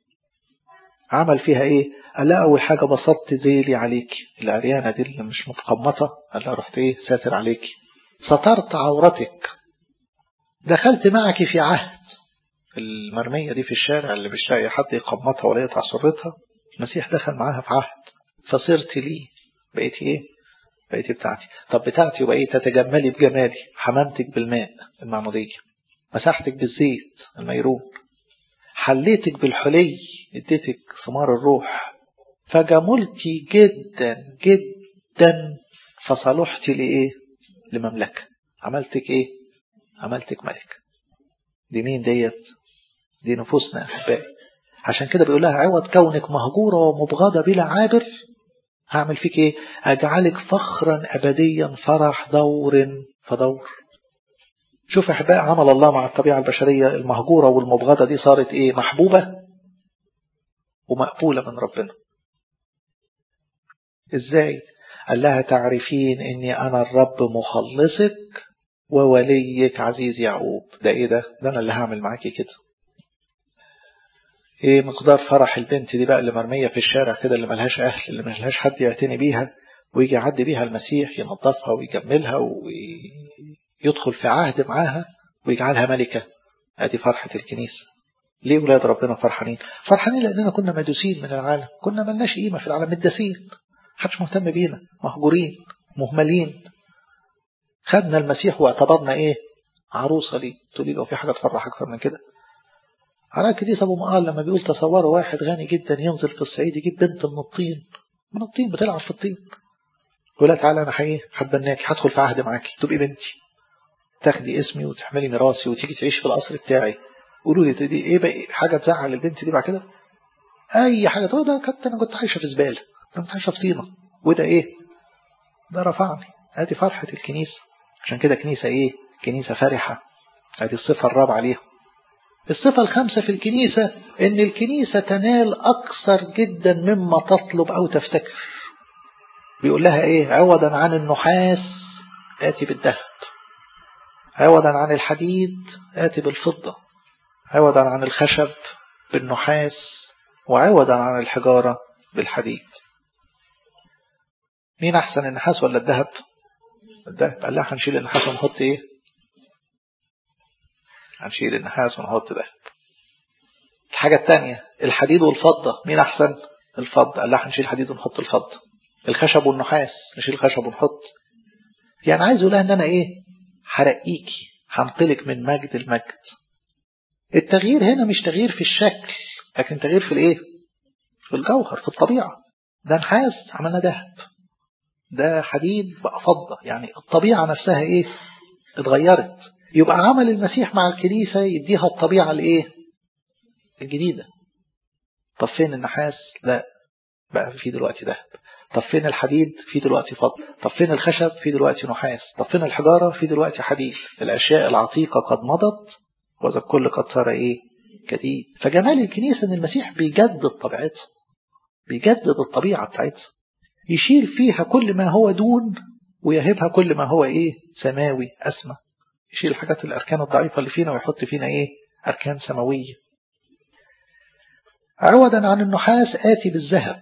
عمل فيها ايه قال لا أول حاجة بسطت ذيلي عليك العريانة دي اللي مش متقمطة قال لا رحت ايه ساتر عليك سترت عورتك دخلت معك في عهد المرمية دي في الشارع اللي مش لاقي حد يقمطها ولا يقطع سرتها المسيح دخل معاها في عهد فصرت لي بقيتي ايه بقيتي بتاعتي طب بتاعتي وبقيت تتجملي بجمالي حمامتك بالماء المعمودية مسحتك بالزيت الميرون حليتك بالحلي اديتك ثمار الروح فجملتي جدا جدا فصلحتي لإيه لمملكة عملتك إيه عملتك ملك دي مين ديت دي نفوسنا أحبائي عشان كده بيقول لها عوض كونك مهجورة ومبغضة بلا عابر هعمل فيك ايه اجعلك فخرا ابديا فرح دور فدور شوف احباء عمل الله مع الطبيعة البشرية المهجورة والمبغضة دي صارت ايه محبوبة ومقبولة من ربنا ازاي قال لها تعرفين اني انا الرب مخلصك ووليك عزيز يعقوب ده ايه ده ده انا اللي هعمل معاكي كده ايه مقدار فرح البنت دي بقى اللي مرمية في الشارع كده اللي ملهاش اهل اللي ملهاش حد يعتني بيها ويجي يعدي بيها المسيح ينظفها ويجملها ويدخل في عهد معاها ويجعلها ملكة ادي فرحة الكنيسة ليه ولاد ربنا فرحانين فرحانين لاننا كنا مدوسين من العالم كنا ملناش قيمة في العالم مدسين محدش مهتم بينا مهجورين مهملين خدنا المسيح واعتبرنا ايه عروسة ليه تقولي له في حاجة تفرح اكثر من كده على كديس أبو مقال لما بيقول تصوروا واحد غني جدا ينزل في الصعيد يجيب بنت من الطين من الطين بتلعب في الطين يقول لها تعالى أنا حقيقي هتبناكي هدخل في عهد معاكي تبقي بنتي تاخدي اسمي وتحملي ميراثي وتيجي تعيش في القصر بتاعي قولوا لي دي ايه بقى حاجة تزعل البنت دي بعد كده اي حاجة تقول ده كنت انا كنت عايشة في زبالة انا كنت عايشة في طينة وده ايه ده رفعني ادي فرحة الكنيسة عشان كده كنيسة ايه كنيسة فرحة ادي الصفة الرابعة ليها الصفة الخامسة في الكنيسة ان الكنيسة تنال اكثر جدا مما تطلب او تفتكر بيقول لها ايه عوضا عن النحاس آتي بالذهب عوضا عن الحديد آتي بالفضة عوضا عن الخشب بالنحاس وعوضا عن الحجارة بالحديد مين أحسن النحاس ولا الذهب الذهب قال لها هنشيل النحاس ونحط ايه هنشيل النحاس ونحط ذهب الحاجة الثانية الحديد والفضة مين أحسن الفضة قال لها هنشيل الحديد ونحط الفضة الخشب والنحاس نشيل الخشب ونحط يعني عايز اقول ان انا ايه هرقيكي هنقلك من مجد المجد التغيير هنا مش تغيير في الشكل لكن تغيير في الايه في الجوهر في الطبيعة ده نحاس عملنا ذهب ده حديد بقى فضة يعني الطبيعة نفسها ايه اتغيرت يبقى عمل المسيح مع الكنيسة يديها الطبيعة الايه الجديدة طب فين النحاس لا بقى في دلوقتي ذهب طب فين الحديد في دلوقتي فضة طب فين الخشب في دلوقتي نحاس طب فين الحجارة في دلوقتي حديد الأشياء العتيقة قد مضت وذا الكل قد صار إيه جديد فجمال الكنيسة ان المسيح بيجدد طبيعتها بيجدد الطبيعة بتاعتها يشيل فيها كل ما هو دون ويهبها كل ما هو ايه سماوي اسمى يشيل الحاجات الاركان الضعيفة اللي فينا ويحط فينا ايه اركان سماوية عوضا عن النحاس آتي بالذهب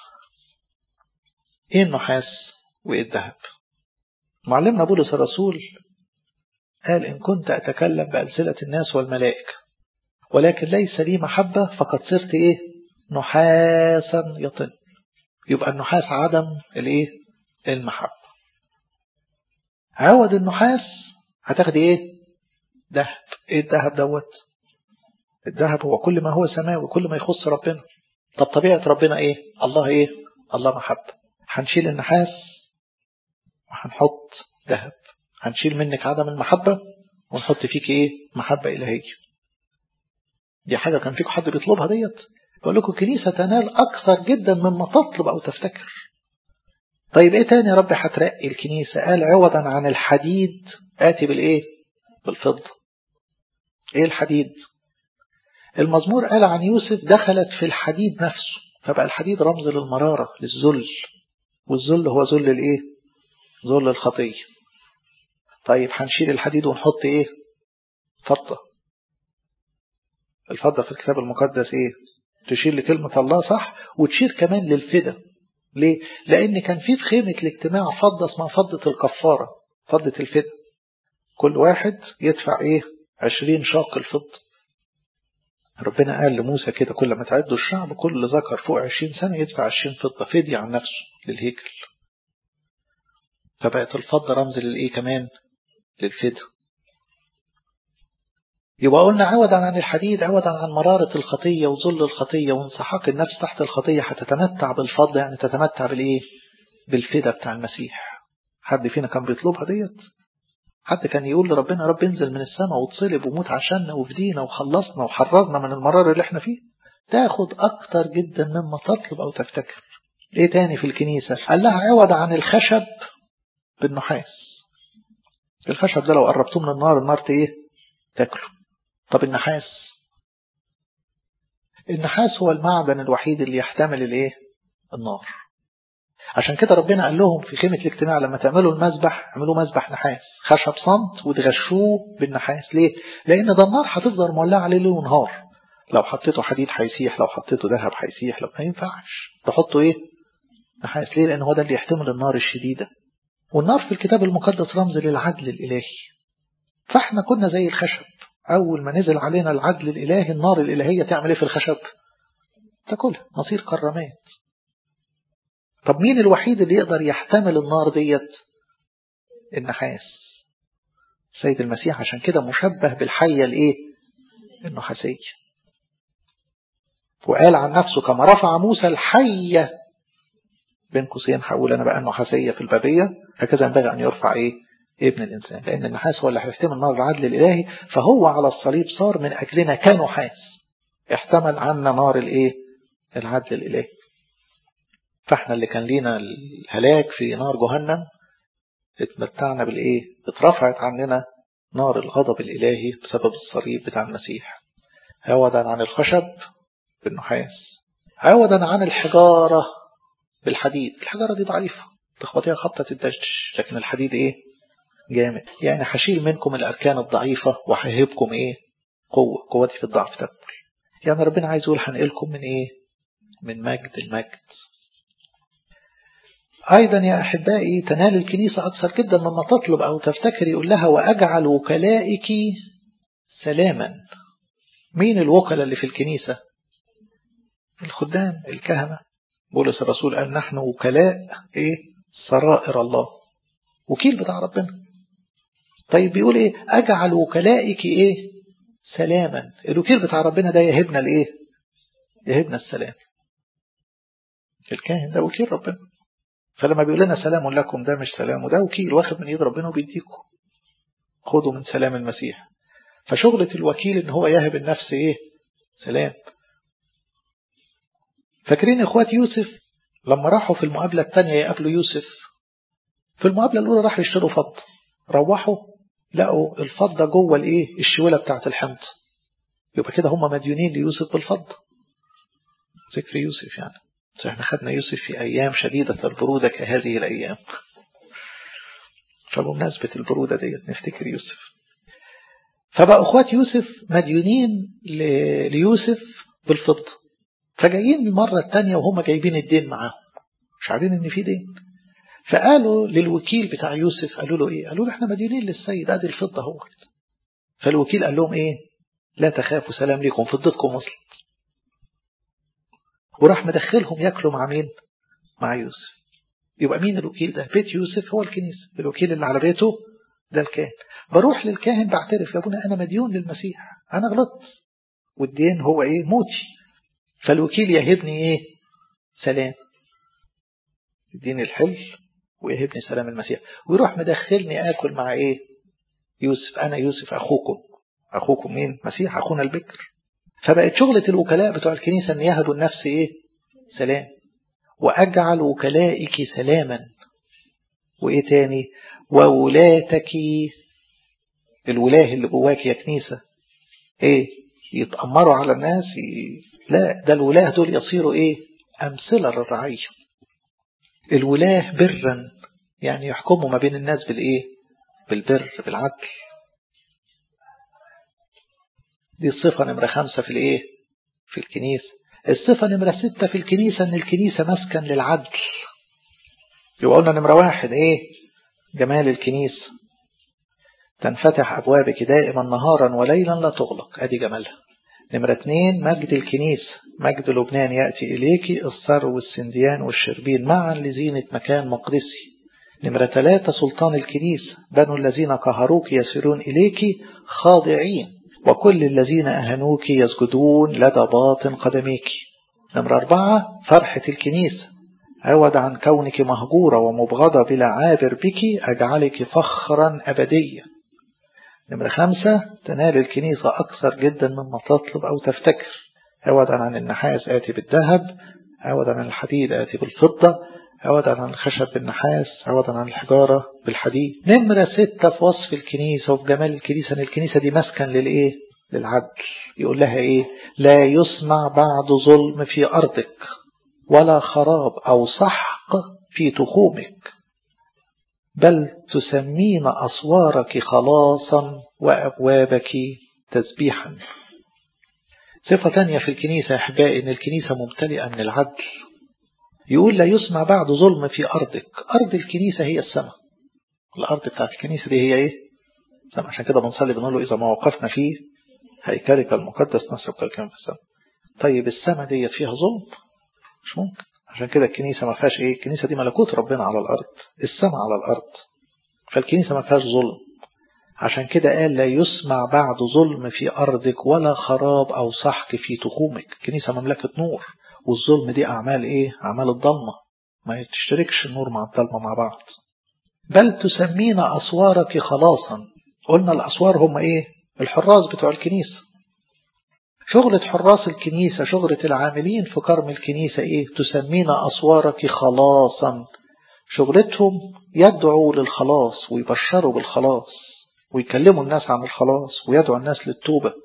ايه النحاس وايه الذهب معلمنا بولس الرسول قال إن كنت أتكلم بألسنة الناس والملائكة ولكن ليس لي محبة فقد صرت إيه نحاسا يطن يبقى النحاس عدم الإيه المحبة عوض النحاس هتاخدي إيه ذهب إيه الذهب دوت الذهب هو كل ما هو سماوي كل ما يخص ربنا طب طبيعة ربنا إيه الله إيه الله محبة هنشيل النحاس وهنحط ذهب هنشيل منك عدم المحبة ونحط فيك ايه محبة إلهية دي حاجة كان فيكم حد بيطلبها ديت بقول لكم الكنيسة تنال أكثر جدا مما تطلب أو تفتكر طيب ايه تاني يا رب هترقي الكنيسة قال عوضا عن الحديد آتي بالايه بالفضة ايه الحديد المزمور قال عن يوسف دخلت في الحديد نفسه فبقى الحديد رمز للمرارة للذل والذل هو ذل الايه ذل الخطيه طيب هنشيل الحديد ونحط ايه فضة الفضة في الكتاب المقدس ايه تشير لكلمة الله صح وتشير كمان للفدا ليه لان كان في في خيمة الاجتماع فضة اسمها فضة الكفارة فضة الفدا كل واحد يدفع ايه عشرين شاق الفضة ربنا قال لموسى كده كل ما تعدوا الشعب كل ذكر فوق عشرين سنة يدفع عشرين فضة فدية عن نفسه للهيكل فبقت الفضة رمز للإيه كمان للفدا يبقى قلنا عوضا عن الحديد عوضا عن مرارة الخطية وذل الخطية وانسحاق النفس تحت الخطية هتتمتع بالفضل يعني تتمتع بالإيه بالفدا بتاع المسيح حد فينا كان بيطلبها ديت حد كان يقول لربنا يا رب انزل من السماء وتصلب وموت عشاننا وفدينا وخلصنا وحررنا من المرار اللي احنا فيه تاخد أكتر جدا مما تطلب أو تفتكر ايه تاني في الكنيسة قال لها عوض عن الخشب بالنحاس الخشب ده لو قربتوه من النار النار ايه تاكله طب النحاس النحاس هو المعدن الوحيد اللي يحتمل الايه النار عشان كده ربنا قال لهم في خيمة الاجتماع لما تعملوا المذبح اعملوا مذبح نحاس خشب صمت وتغشوه بالنحاس ليه لان ده النار هتفضل مولعة عليه ليل ونهار لو حطيته حديد هيسيح لو حطيته ذهب هيسيح لو ما ينفعش تحطه ايه نحاس ليه لان هو ده اللي يحتمل النار الشديدة والنار في الكتاب المقدس رمز للعدل الإلهي فاحنا كنا زي الخشب أول ما نزل علينا العدل الإلهي النار الإلهية تعمل ايه في الخشب تاكلها مصير كرامات طب مين الوحيد اللي يقدر يحتمل النار ديت النحاس سيد المسيح عشان كده مشبه بالحية الايه النحاسية وقال عن نفسه كما رفع موسى الحية بين قوسين حول انا بقى النحاسية في البابية هكذا ينبغي ان يرفع ايه ابن الانسان لان النحاس هو اللي هيحتمل نار العدل الالهي فهو على الصليب صار من اجلنا كنحاس احتمل عنا نار الايه العدل الالهي فاحنا اللي كان لينا الهلاك في نار جهنم اتمتعنا بالايه اترفعت عننا نار الغضب الالهي بسبب الصليب بتاع المسيح عوضا عن الخشب بالنحاس عوضا عن الحجارة بالحديد الحجارة دي ضعيفة تخبطيها خبطة تدشدش لكن الحديد ايه جامد يعني هشيل منكم الأركان الضعيفة وههبكم ايه قوة قوتي في الضعف تكمل يعني ربنا عايز يقول هنقلكم من ايه من مجد المجد أيضا يا أحبائي تنال الكنيسة أكثر جدا مما تطلب أو تفتكر يقول لها وأجعل وكلائك سلاما مين الوكلاء اللي في الكنيسة الخدام الكهنة بولس الرسول قال نحن وكلاء ايه سرائر الله وكيل بتاع ربنا طيب بيقول ايه اجعل وكلائك ايه سلاما الوكيل بتاع ربنا ده يهبنا الايه يهبنا السلام الكاهن ده وكيل ربنا فلما بيقول لنا سلام لكم ده مش سلام وده وكيل واخد من ايد ربنا وبيديكم خدوا من سلام المسيح فشغلة الوكيل ان هو يهب النفس ايه سلام فاكرين اخوات يوسف لما راحوا في المقابلة الثانية يقابلوا يوسف في المقابلة الأولى راحوا يشتروا فضة روحوا لقوا الفضة جوه الايه الشولة بتاعت الحنط يبقى كده هم مديونين ليوسف بالفضة ذكر يوسف يعني احنا خدنا يوسف في أيام شديدة البرودة كهذه الأيام فبمناسبة البرودة ديت نفتكر يوسف فبقى أخوات يوسف مديونين ليوسف بالفضة فجايين المرة الثانية وهم جايبين الدين معاهم مش عارفين ان في دين فقالوا للوكيل بتاع يوسف قالوا له ايه قالوا له احنا مديونين للسيد ادي الفضة هو فالوكيل قال لهم ايه لا تخافوا سلام لكم فضتكم وصل وراح مدخلهم ياكلوا مع مين مع يوسف يبقى مين الوكيل ده بيت يوسف هو الكنيسة الوكيل اللي على بيته ده الكاهن بروح للكاهن بعترف يا ابونا انا مديون للمسيح انا غلطت والدين هو ايه موتي فالوكيل يهبني ايه سلام يديني الحل ويهبني سلام المسيح ويروح مدخلني اكل مع ايه يوسف انا يوسف اخوكم اخوكم مين مسيح اخونا البكر فبقت شغلة الوكلاء بتوع الكنيسة ان يهدوا النفس ايه سلام واجعل وكلائك سلاما وايه تاني وولاتك الولاه اللي جواك يا كنيسة ايه يتأمروا على الناس لا ده الولاه دول يصيروا ايه امثلة للرعية الولاه برا يعني يحكموا ما بين الناس بالايه بالبر بالعدل دي الصفة نمرة خمسة في الايه في الكنيسة الصفة نمرة ستة في الكنيسة ان الكنيسة مسكن للعدل يبقى قلنا نمرة واحد ايه جمال الكنيسة تنفتح أبوابك دائما نهارا وليلا لا تغلق ادي جمالها نمرة اثنين مجد الكنيسة مجد لبنان يأتي إليك الثر والسنديان والشربين معا لزينة مكان مقدسي نمرة ثلاثة سلطان الكنيسة بنو الذين قهروك يسيرون إليك خاضعين وكل الذين أهنوك يسجدون لدى باطن قدميك نمرة أربعة فرحة الكنيسة عوض عن كونك مهجورة ومبغضة بلا عابر بك أجعلك فخرا أبديا نمرة خمسة تنال الكنيسة أكثر جدا مما تطلب أو تفتكر عوضا عن النحاس آتي بالذهب عوضا عن الحديد آتي بالفضة عوضا عن الخشب بالنحاس عوضا عن الحجارة بالحديد نمرة ستة في وصف الكنيسة وفي جمال الكنيسة أن الكنيسة دي مسكن للإيه للعدل يقول لها إيه لا يسمع بعد ظلم في أرضك ولا خراب أو سحق في تخومك بل تسمين أسوارك خلاصا وأبوابك تسبيحا صفة ثانية في الكنيسة أحبائي أن الكنيسة ممتلئة من العدل يقول لا يسمع بعد ظلم في أرضك أرض الكنيسة هي السماء الأرض بتاعت الكنيسة دي هي إيه سماء عشان كده بنصلي بنقول له إذا ما وقفنا فيه هيكلك المقدس نصرف كالكلام في السماء طيب السماء ديت فيها ظلم مش ممكن عشان كده الكنيسة ما فيهاش ايه الكنيسة دي ملكوت ربنا على الأرض السماء على الأرض فالكنيسة ما فيهاش ظلم عشان كده قال لا يسمع بعد ظلم في أرضك ولا خراب أو سحق في تخومك الكنيسة مملكة نور والظلم دي أعمال إيه أعمال الضلمة ما تشتركش النور مع الضلمة مع بعض بل تسمين أسوارك خلاصا قلنا الأسوار هم إيه الحراس بتوع الكنيسة شغلة حراس الكنيسة شغلة العاملين في كرم الكنيسة إيه تسمين أسوارك خلاصا شغلتهم يدعوا للخلاص ويبشروا بالخلاص ويكلموا الناس عن الخلاص ويدعوا الناس للتوبة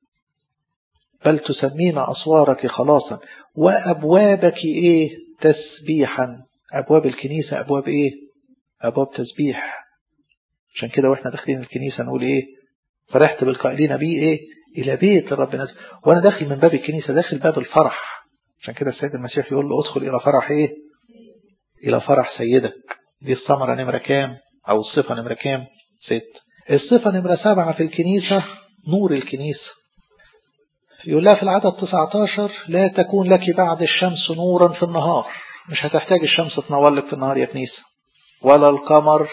بل تسمين أسوارك خلاصا وأبوابك إيه تسبيحا أبواب الكنيسة أبواب إيه أبواب تسبيح عشان كده وإحنا داخلين الكنيسة نقول إيه فرحت بالقائلين بيه إيه إلى بيت الرب نزل وأنا داخل من باب الكنيسة داخل باب الفرح عشان كده السيد المسيح يقول له ادخل إلى فرح إيه إلى فرح سيدك دي الثمرة نمرة كام أو الصفة نمرة كام ست الصفة نمرة سبعة في الكنيسة نور الكنيسة يقول لها في العدد 19 لا تكون لك بعد الشمس نورا في النهار مش هتحتاج الشمس تنور لك في النهار يا كنيسة ولا القمر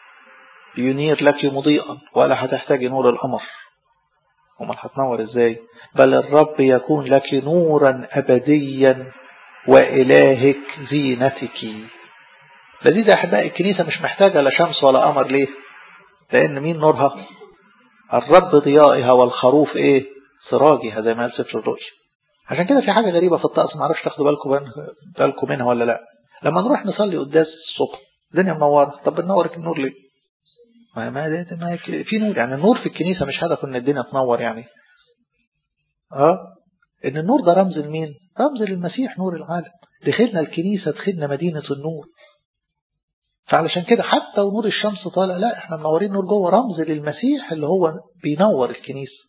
ينير لك مضيئا ولا هتحتاج نور القمر امال هتنور ازاي بل الرب يكون لك نورا أبديا وإلهك زينتك لذيذ يا أحبائي الكنيسة مش محتاجة لا شمس ولا قمر ليه لأن مين نورها الرب ضيائها والخروف إيه سراجها زي ما قال سفر الرؤيا عشان كده في حاجة غريبة في الطقس ما اعرفش تاخدوا بالكم بالكم منها ولا لا لما نروح نصلي قداس الصبح الدنيا منورة طب بنورك النور ليه ما ما, ما في نور يعني النور في الكنيسة مش هدف ان الدنيا تنور يعني اه ان النور ده رمز لمين رمز للمسيح نور العالم دخلنا الكنيسة دخلنا مدينة النور فعلشان كده حتى ونور الشمس طالع لا احنا منورين نور جوه رمز للمسيح اللي هو بينور الكنيسة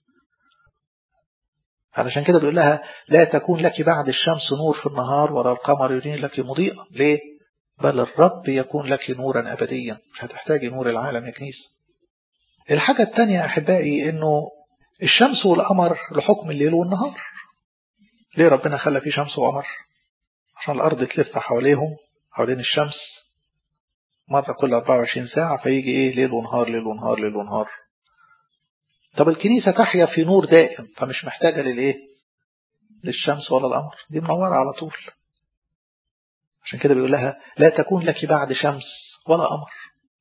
علشان كده بيقول لها لا تكون لك بعد الشمس نور في النهار ولا القمر يرين لك مضيئة ليه بل الرب يكون لك نورا أبديا مش هتحتاجي نور العالم يا كنيسة الحاجة الثانية أحبائي أنه الشمس والقمر لحكم الليل والنهار ليه ربنا خلى فيه شمس وقمر عشان الأرض تلف حواليهم حوالين الشمس مرة كل 24 ساعة فيجي إيه ليل ونهار ليل ونهار ليل ونهار طب الكنيسة تحيا في نور دائم فمش محتاجة للإيه للشمس ولا القمر دي منورة على طول عشان كده بيقول لها لا تكون لك بعد شمس ولا قمر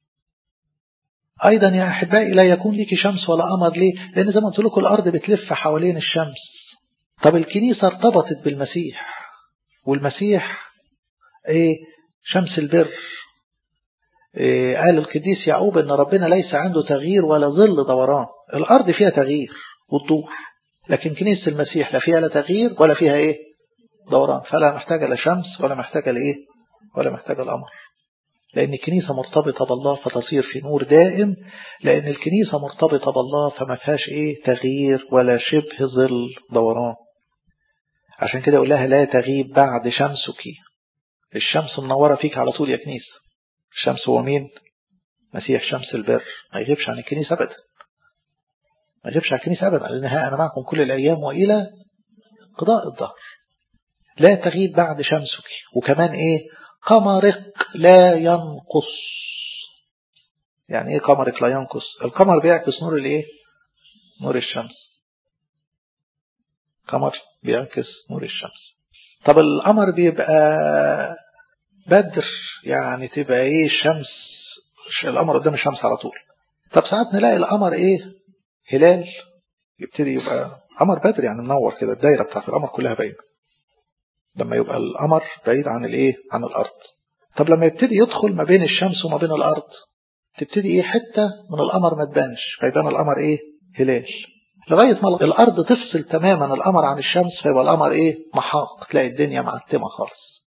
أيضا يا أحبائي لا يكون لك شمس ولا قمر ليه لأن زي ما قلت لكم الأرض بتلف حوالين الشمس طب الكنيسة ارتبطت بالمسيح والمسيح ايه شمس البر إيه قال القديس يعقوب ان ربنا ليس عنده تغيير ولا ظل دوران الارض فيها تغيير وتدور لكن كنيسة المسيح لا فيها لا تغيير ولا فيها ايه دوران فلا محتاجة لا شمس ولا محتاجة لايه ولا محتاجة القمر لأن الكنيسة مرتبطة بالله فتصير في نور دائم لأن الكنيسة مرتبطة بالله فما فيهاش إيه تغيير ولا شبه ظل دوران عشان كده يقول لها لا تغيب بعد شمسك الشمس منورة فيك على طول يا كنيسة الشمس هو مين مسيح شمس البر ما يغيبش عن الكنيسة أبدا ما يغيبش عن الكنيسة أبدا لأنها أنا معكم كل الأيام وإلى قضاء الظهر لا تغيب بعد شمسك وكمان إيه قمرك لا ينقص يعني إيه قمرك لا ينقص القمر بيعكس نور الإيه نور الشمس قمر بيعكس نور الشمس طب القمر بيبقى بدر يعني تبقى ايه الشمس القمر قدام الشمس على طول طب ساعات نلاقي القمر ايه هلال يبتدي يبقى قمر بدر يعني منور كده الدايره بتاعت القمر كلها باينه لما يبقى القمر بعيد عن الايه عن الارض طب لما يبتدي يدخل ما بين الشمس وما بين الارض تبتدي ايه حته من القمر ما تبانش فيبان القمر ايه هلال لغاية ما الأرض تفصل تماما القمر عن الشمس فيبقى القمر إيه محاق تلاقي الدنيا معتمة خالص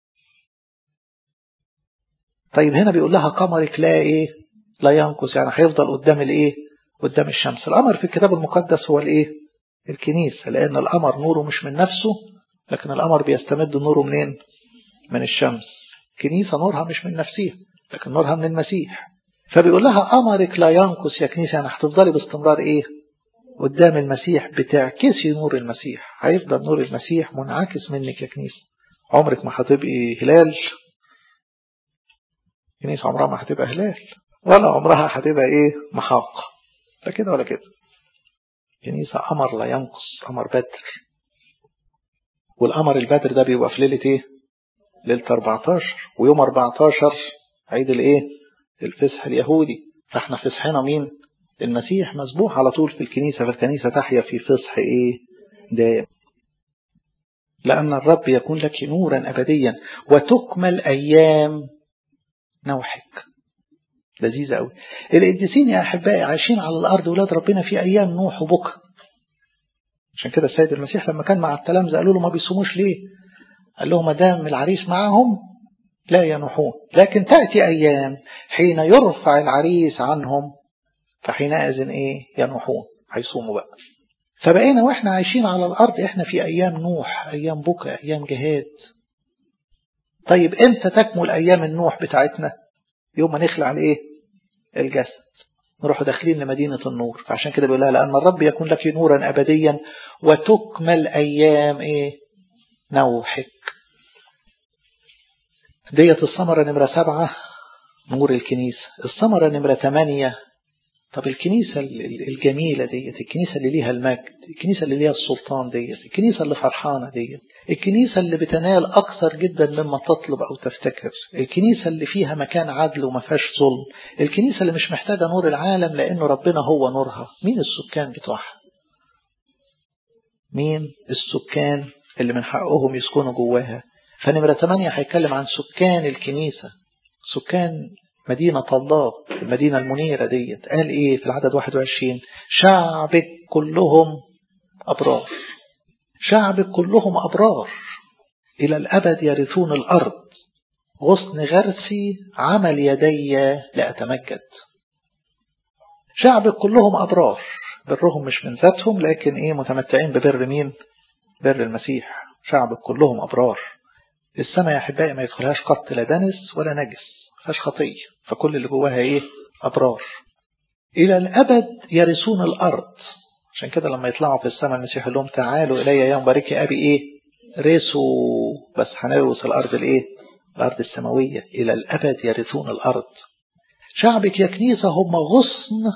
طيب هنا بيقول لها قمرك لا إيه لا ينقص يعني هيفضل قدام الإيه قدام الشمس القمر في الكتاب المقدس هو الإيه الكنيسة لأن القمر نوره مش من نفسه لكن القمر بيستمد نوره منين من الشمس كنيسة نورها مش من نفسها لكن نورها من المسيح فبيقول لها قمرك لا ينقص يا كنيسة يعني هتفضلي باستمرار إيه قدام المسيح بتعكسي نور المسيح هيفضل نور المسيح منعكس منك يا كنيسة عمرك ما هتبقي هلال كنيسة عمرها ما هتبقى هلال ولا عمرها هتبقى ايه محاق لا كده ولا كده كنيسة قمر لا ينقص قمر بدر والقمر البدر ده بيبقى في ليلة ايه ليلة 14 ويوم 14 عيد الايه الفسح اليهودي فاحنا فسحنا مين المسيح مسبوح على طول في الكنيسة فالكنيسة تحيا في فصح إيه دائم لأن الرب يكون لك نورا أبديا وتكمل أيام نوحك لذيذة أوي القديسين يا أحبائي عايشين على الأرض ولاد ربنا في أيام نوح وبكى عشان كده السيد المسيح لما كان مع التلامذة قالوا له ما بيصوموش ليه قال لهم ما دام العريس معهم لا ينوحون لكن تأتي أيام حين يرفع العريس عنهم فحينئذ ايه ينوحون هيصوموا بقى فبقينا واحنا عايشين على الارض احنا في ايام نوح ايام بكى ايام جهاد طيب امتى تكمل ايام النوح بتاعتنا يوم ما نخلع الايه الجسد نروح داخلين لمدينة النور فعشان كده بيقول لها لأن الرب يكون لك نورا أبديا وتكمل أيام إيه نوحك ديت الثمرة نمرة سبعة نور الكنيسة الثمرة نمرة ثمانية طب الكنيسة الجميلة ديت الكنيسة اللي ليها المجد الكنيسة اللي ليها السلطان ديت الكنيسة اللي فرحانة ديت الكنيسة اللي بتنال أكثر جدا مما تطلب أو تفتكر الكنيسة اللي فيها مكان عدل وما فيهاش ظلم الكنيسة اللي مش محتاجة نور العالم لأنه ربنا هو نورها مين السكان بتوعها مين السكان اللي من حقهم يسكنوا جواها فنمرة 8 هيتكلم عن سكان الكنيسة سكان مدينة الله المدينة المنيرة ديت قال ايه في العدد 21 شعبك كلهم أبرار شعبك كلهم أبرار إلى الأبد يرثون الأرض غصن غرسي عمل يدي لأتمجد شعبك كلهم أبرار برهم مش من ذاتهم لكن إيه متمتعين ببر مين بر المسيح شعبك كلهم أبرار السماء يا أحبائي ما يدخلهاش قط لا دنس ولا نجس فيهاش خطية فكل اللي جواها إيه أبرار إلى الأبد يرثون الأرض عشان كده لما يطلعوا في السماء المسيح يقول لهم تعالوا إلي يا مبارك أبي إيه رثوا بس هنرث الأرض الإيه الأرض السماوية إلى الأبد يرثون الأرض شعبك يا كنيسة هم غصن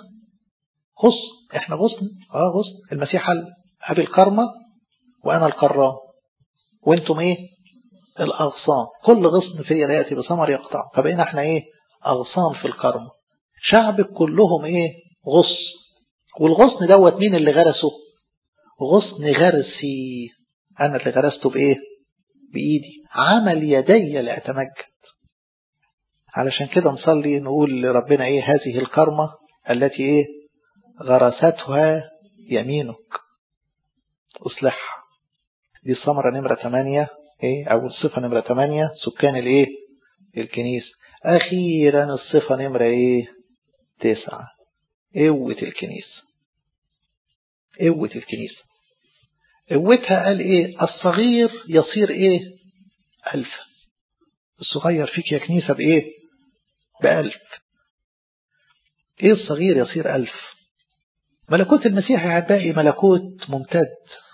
غصن احنا غصن اه غصن المسيح قال أبي الكرمة وأنا القرام وانتم ايه الأغصان كل غصن فيا لا يأتي بثمر يقطع فبقينا احنا ايه أغصان في الكرمة شعبك كلهم ايه غصن والغصن دوت مين اللي غرسه غصن غرسي أنا اللي غرسته بإيه بإيدي عمل يدي لأتمجد علشان كده نصلي نقول لربنا إيه هذه الكرمة التي إيه غرستها يمينك أصلحها دي الثمرة نمرة 8 إيه أو الصفة نمرة 8 سكان الإيه الكنيسة أخيرا الصفة نمرة إيه تسعة قوة الكنيسة قوة الكنيسة قوتها قال ايه الصغير يصير ايه ألف الصغير فيك يا كنيسة بايه بألف ايه الصغير يصير ألف ملكوت المسيح يا عبائي ملكوت ممتد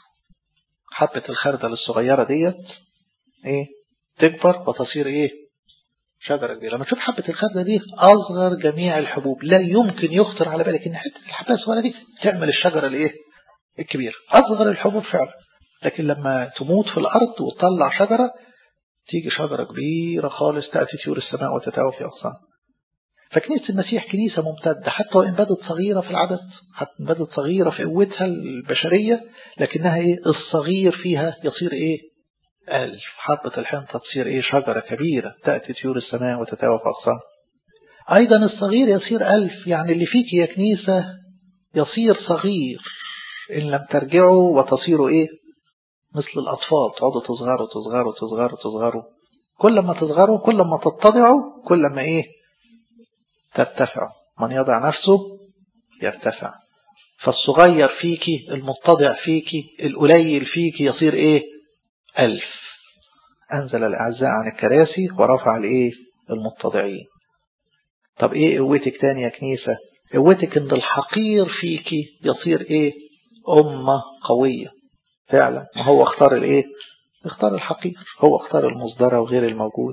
حبة الخردل الصغيرة ديت ايه تكبر وتصير ايه شجرة كبيرة لما تشوف حبة الخردل دي أصغر جميع الحبوب لا يمكن يخطر على بالك إن حتة الحبة الصغيرة دي تعمل الشجرة الإيه الكبيرة أصغر الحبوب فعلا لكن لما تموت في الأرض وتطلع شجرة تيجي شجرة كبيرة خالص تأتي طيور السماء وتتاوى في أغصان فكنيسة المسيح كنيسة ممتدة حتى وإن بدت صغيرة في العدد حتى إن بدت صغيرة في قوتها البشرية لكنها إيه الصغير فيها يصير إيه ألف حبة الحنطة تصير إيه شجرة كبيرة تأتي طيور السماء وتتاوى في أغصان أيضا الصغير يصير ألف يعني اللي فيك يا كنيسة يصير صغير إن لم ترجعوا وتصيروا إيه مثل الأطفال تقعدوا تصغروا تصغروا تصغروا تصغروا كل ما تصغروا كل ما تتضعوا كل ما إيه ترتفعوا من يضع نفسه يرتفع فالصغير فيكي المتضع فيكي القليل فيكي يصير إيه ألف أنزل الأعزاء عن الكراسي ورفع الإيه المتضعين طب إيه قوتك تاني يا كنيسة قوتك إن الحقير فيكي يصير إيه أمة قوية فعلا ما هو اختار الإيه اختار الحقير هو اختار المصدرة وغير الموجود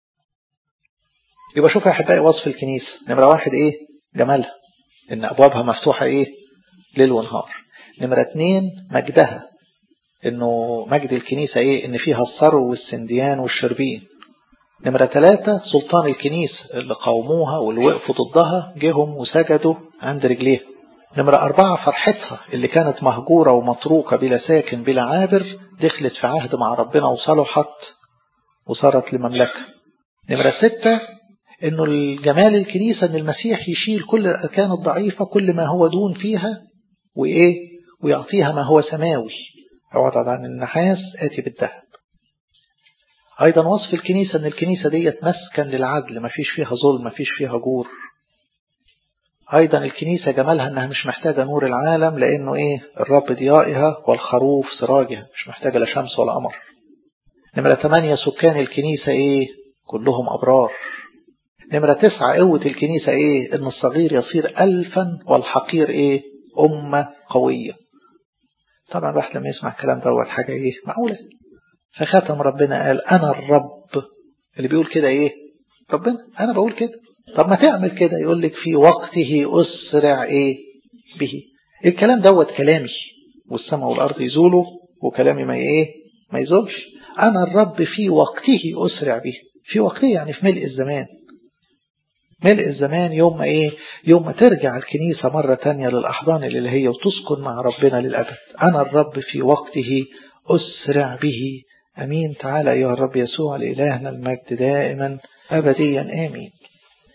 يبقى شوف يا أحبائي وصف الكنيسة نمرة واحد إيه جمالها إن أبوابها مفتوحة إيه ليل ونهار نمرة اتنين مجدها إنه مجد الكنيسة إيه إن فيها الثرو والسنديان والشربين نمرة ثلاثة سلطان الكنيسة اللي قاوموها واللي وقفوا ضدها جيهم وسجدوا عند رجليها نمرة أربعة فرحتها اللي كانت مهجورة ومتروكة بلا ساكن بلا عابر دخلت في عهد مع ربنا وصلحت وصارت لمملكة نمرة ستة انه الجمال الكنيسة ان المسيح يشيل كل الاركان الضعيفة كل ما هو دون فيها وايه ويعطيها ما هو سماوي عوض عن النحاس آتي بالذهب أيضا وصف الكنيسة أن الكنيسة ديت مسكن للعدل ما فيش فيها ظلم ما فيش فيها جور أيضا الكنيسة جمالها أنها مش محتاجة نور العالم لأنه إيه الرب ضيائها والخروف سراجها مش محتاجة لا شمس ولا قمر نمرة 8 سكان الكنيسة إيه كلهم أبرار نمرة تسعة قوة الكنيسة إيه إن الصغير يصير ألفا والحقير إيه أمة قوية طبعا الواحد لما يسمع الكلام دوت حاجة إيه معقولة فختم ربنا قال أنا الرب اللي بيقول كده إيه ربنا أنا بقول كده طب ما تعمل كده يقول لك في وقته أسرع إيه به الكلام دوت كلامي والسماء والأرض يزولوا وكلامي ما إيه ما يزولش أنا الرب في وقته أسرع به في وقته يعني في ملء الزمان ملء الزمان يوم ما ايه يوم ما ترجع الكنيسة مرة تانية للأحضان الإلهية وتسكن مع ربنا للأبد أنا الرب في وقته أسرع به أمين تعالى أيها الرب يسوع لإلهنا المجد دائما أبديا آمين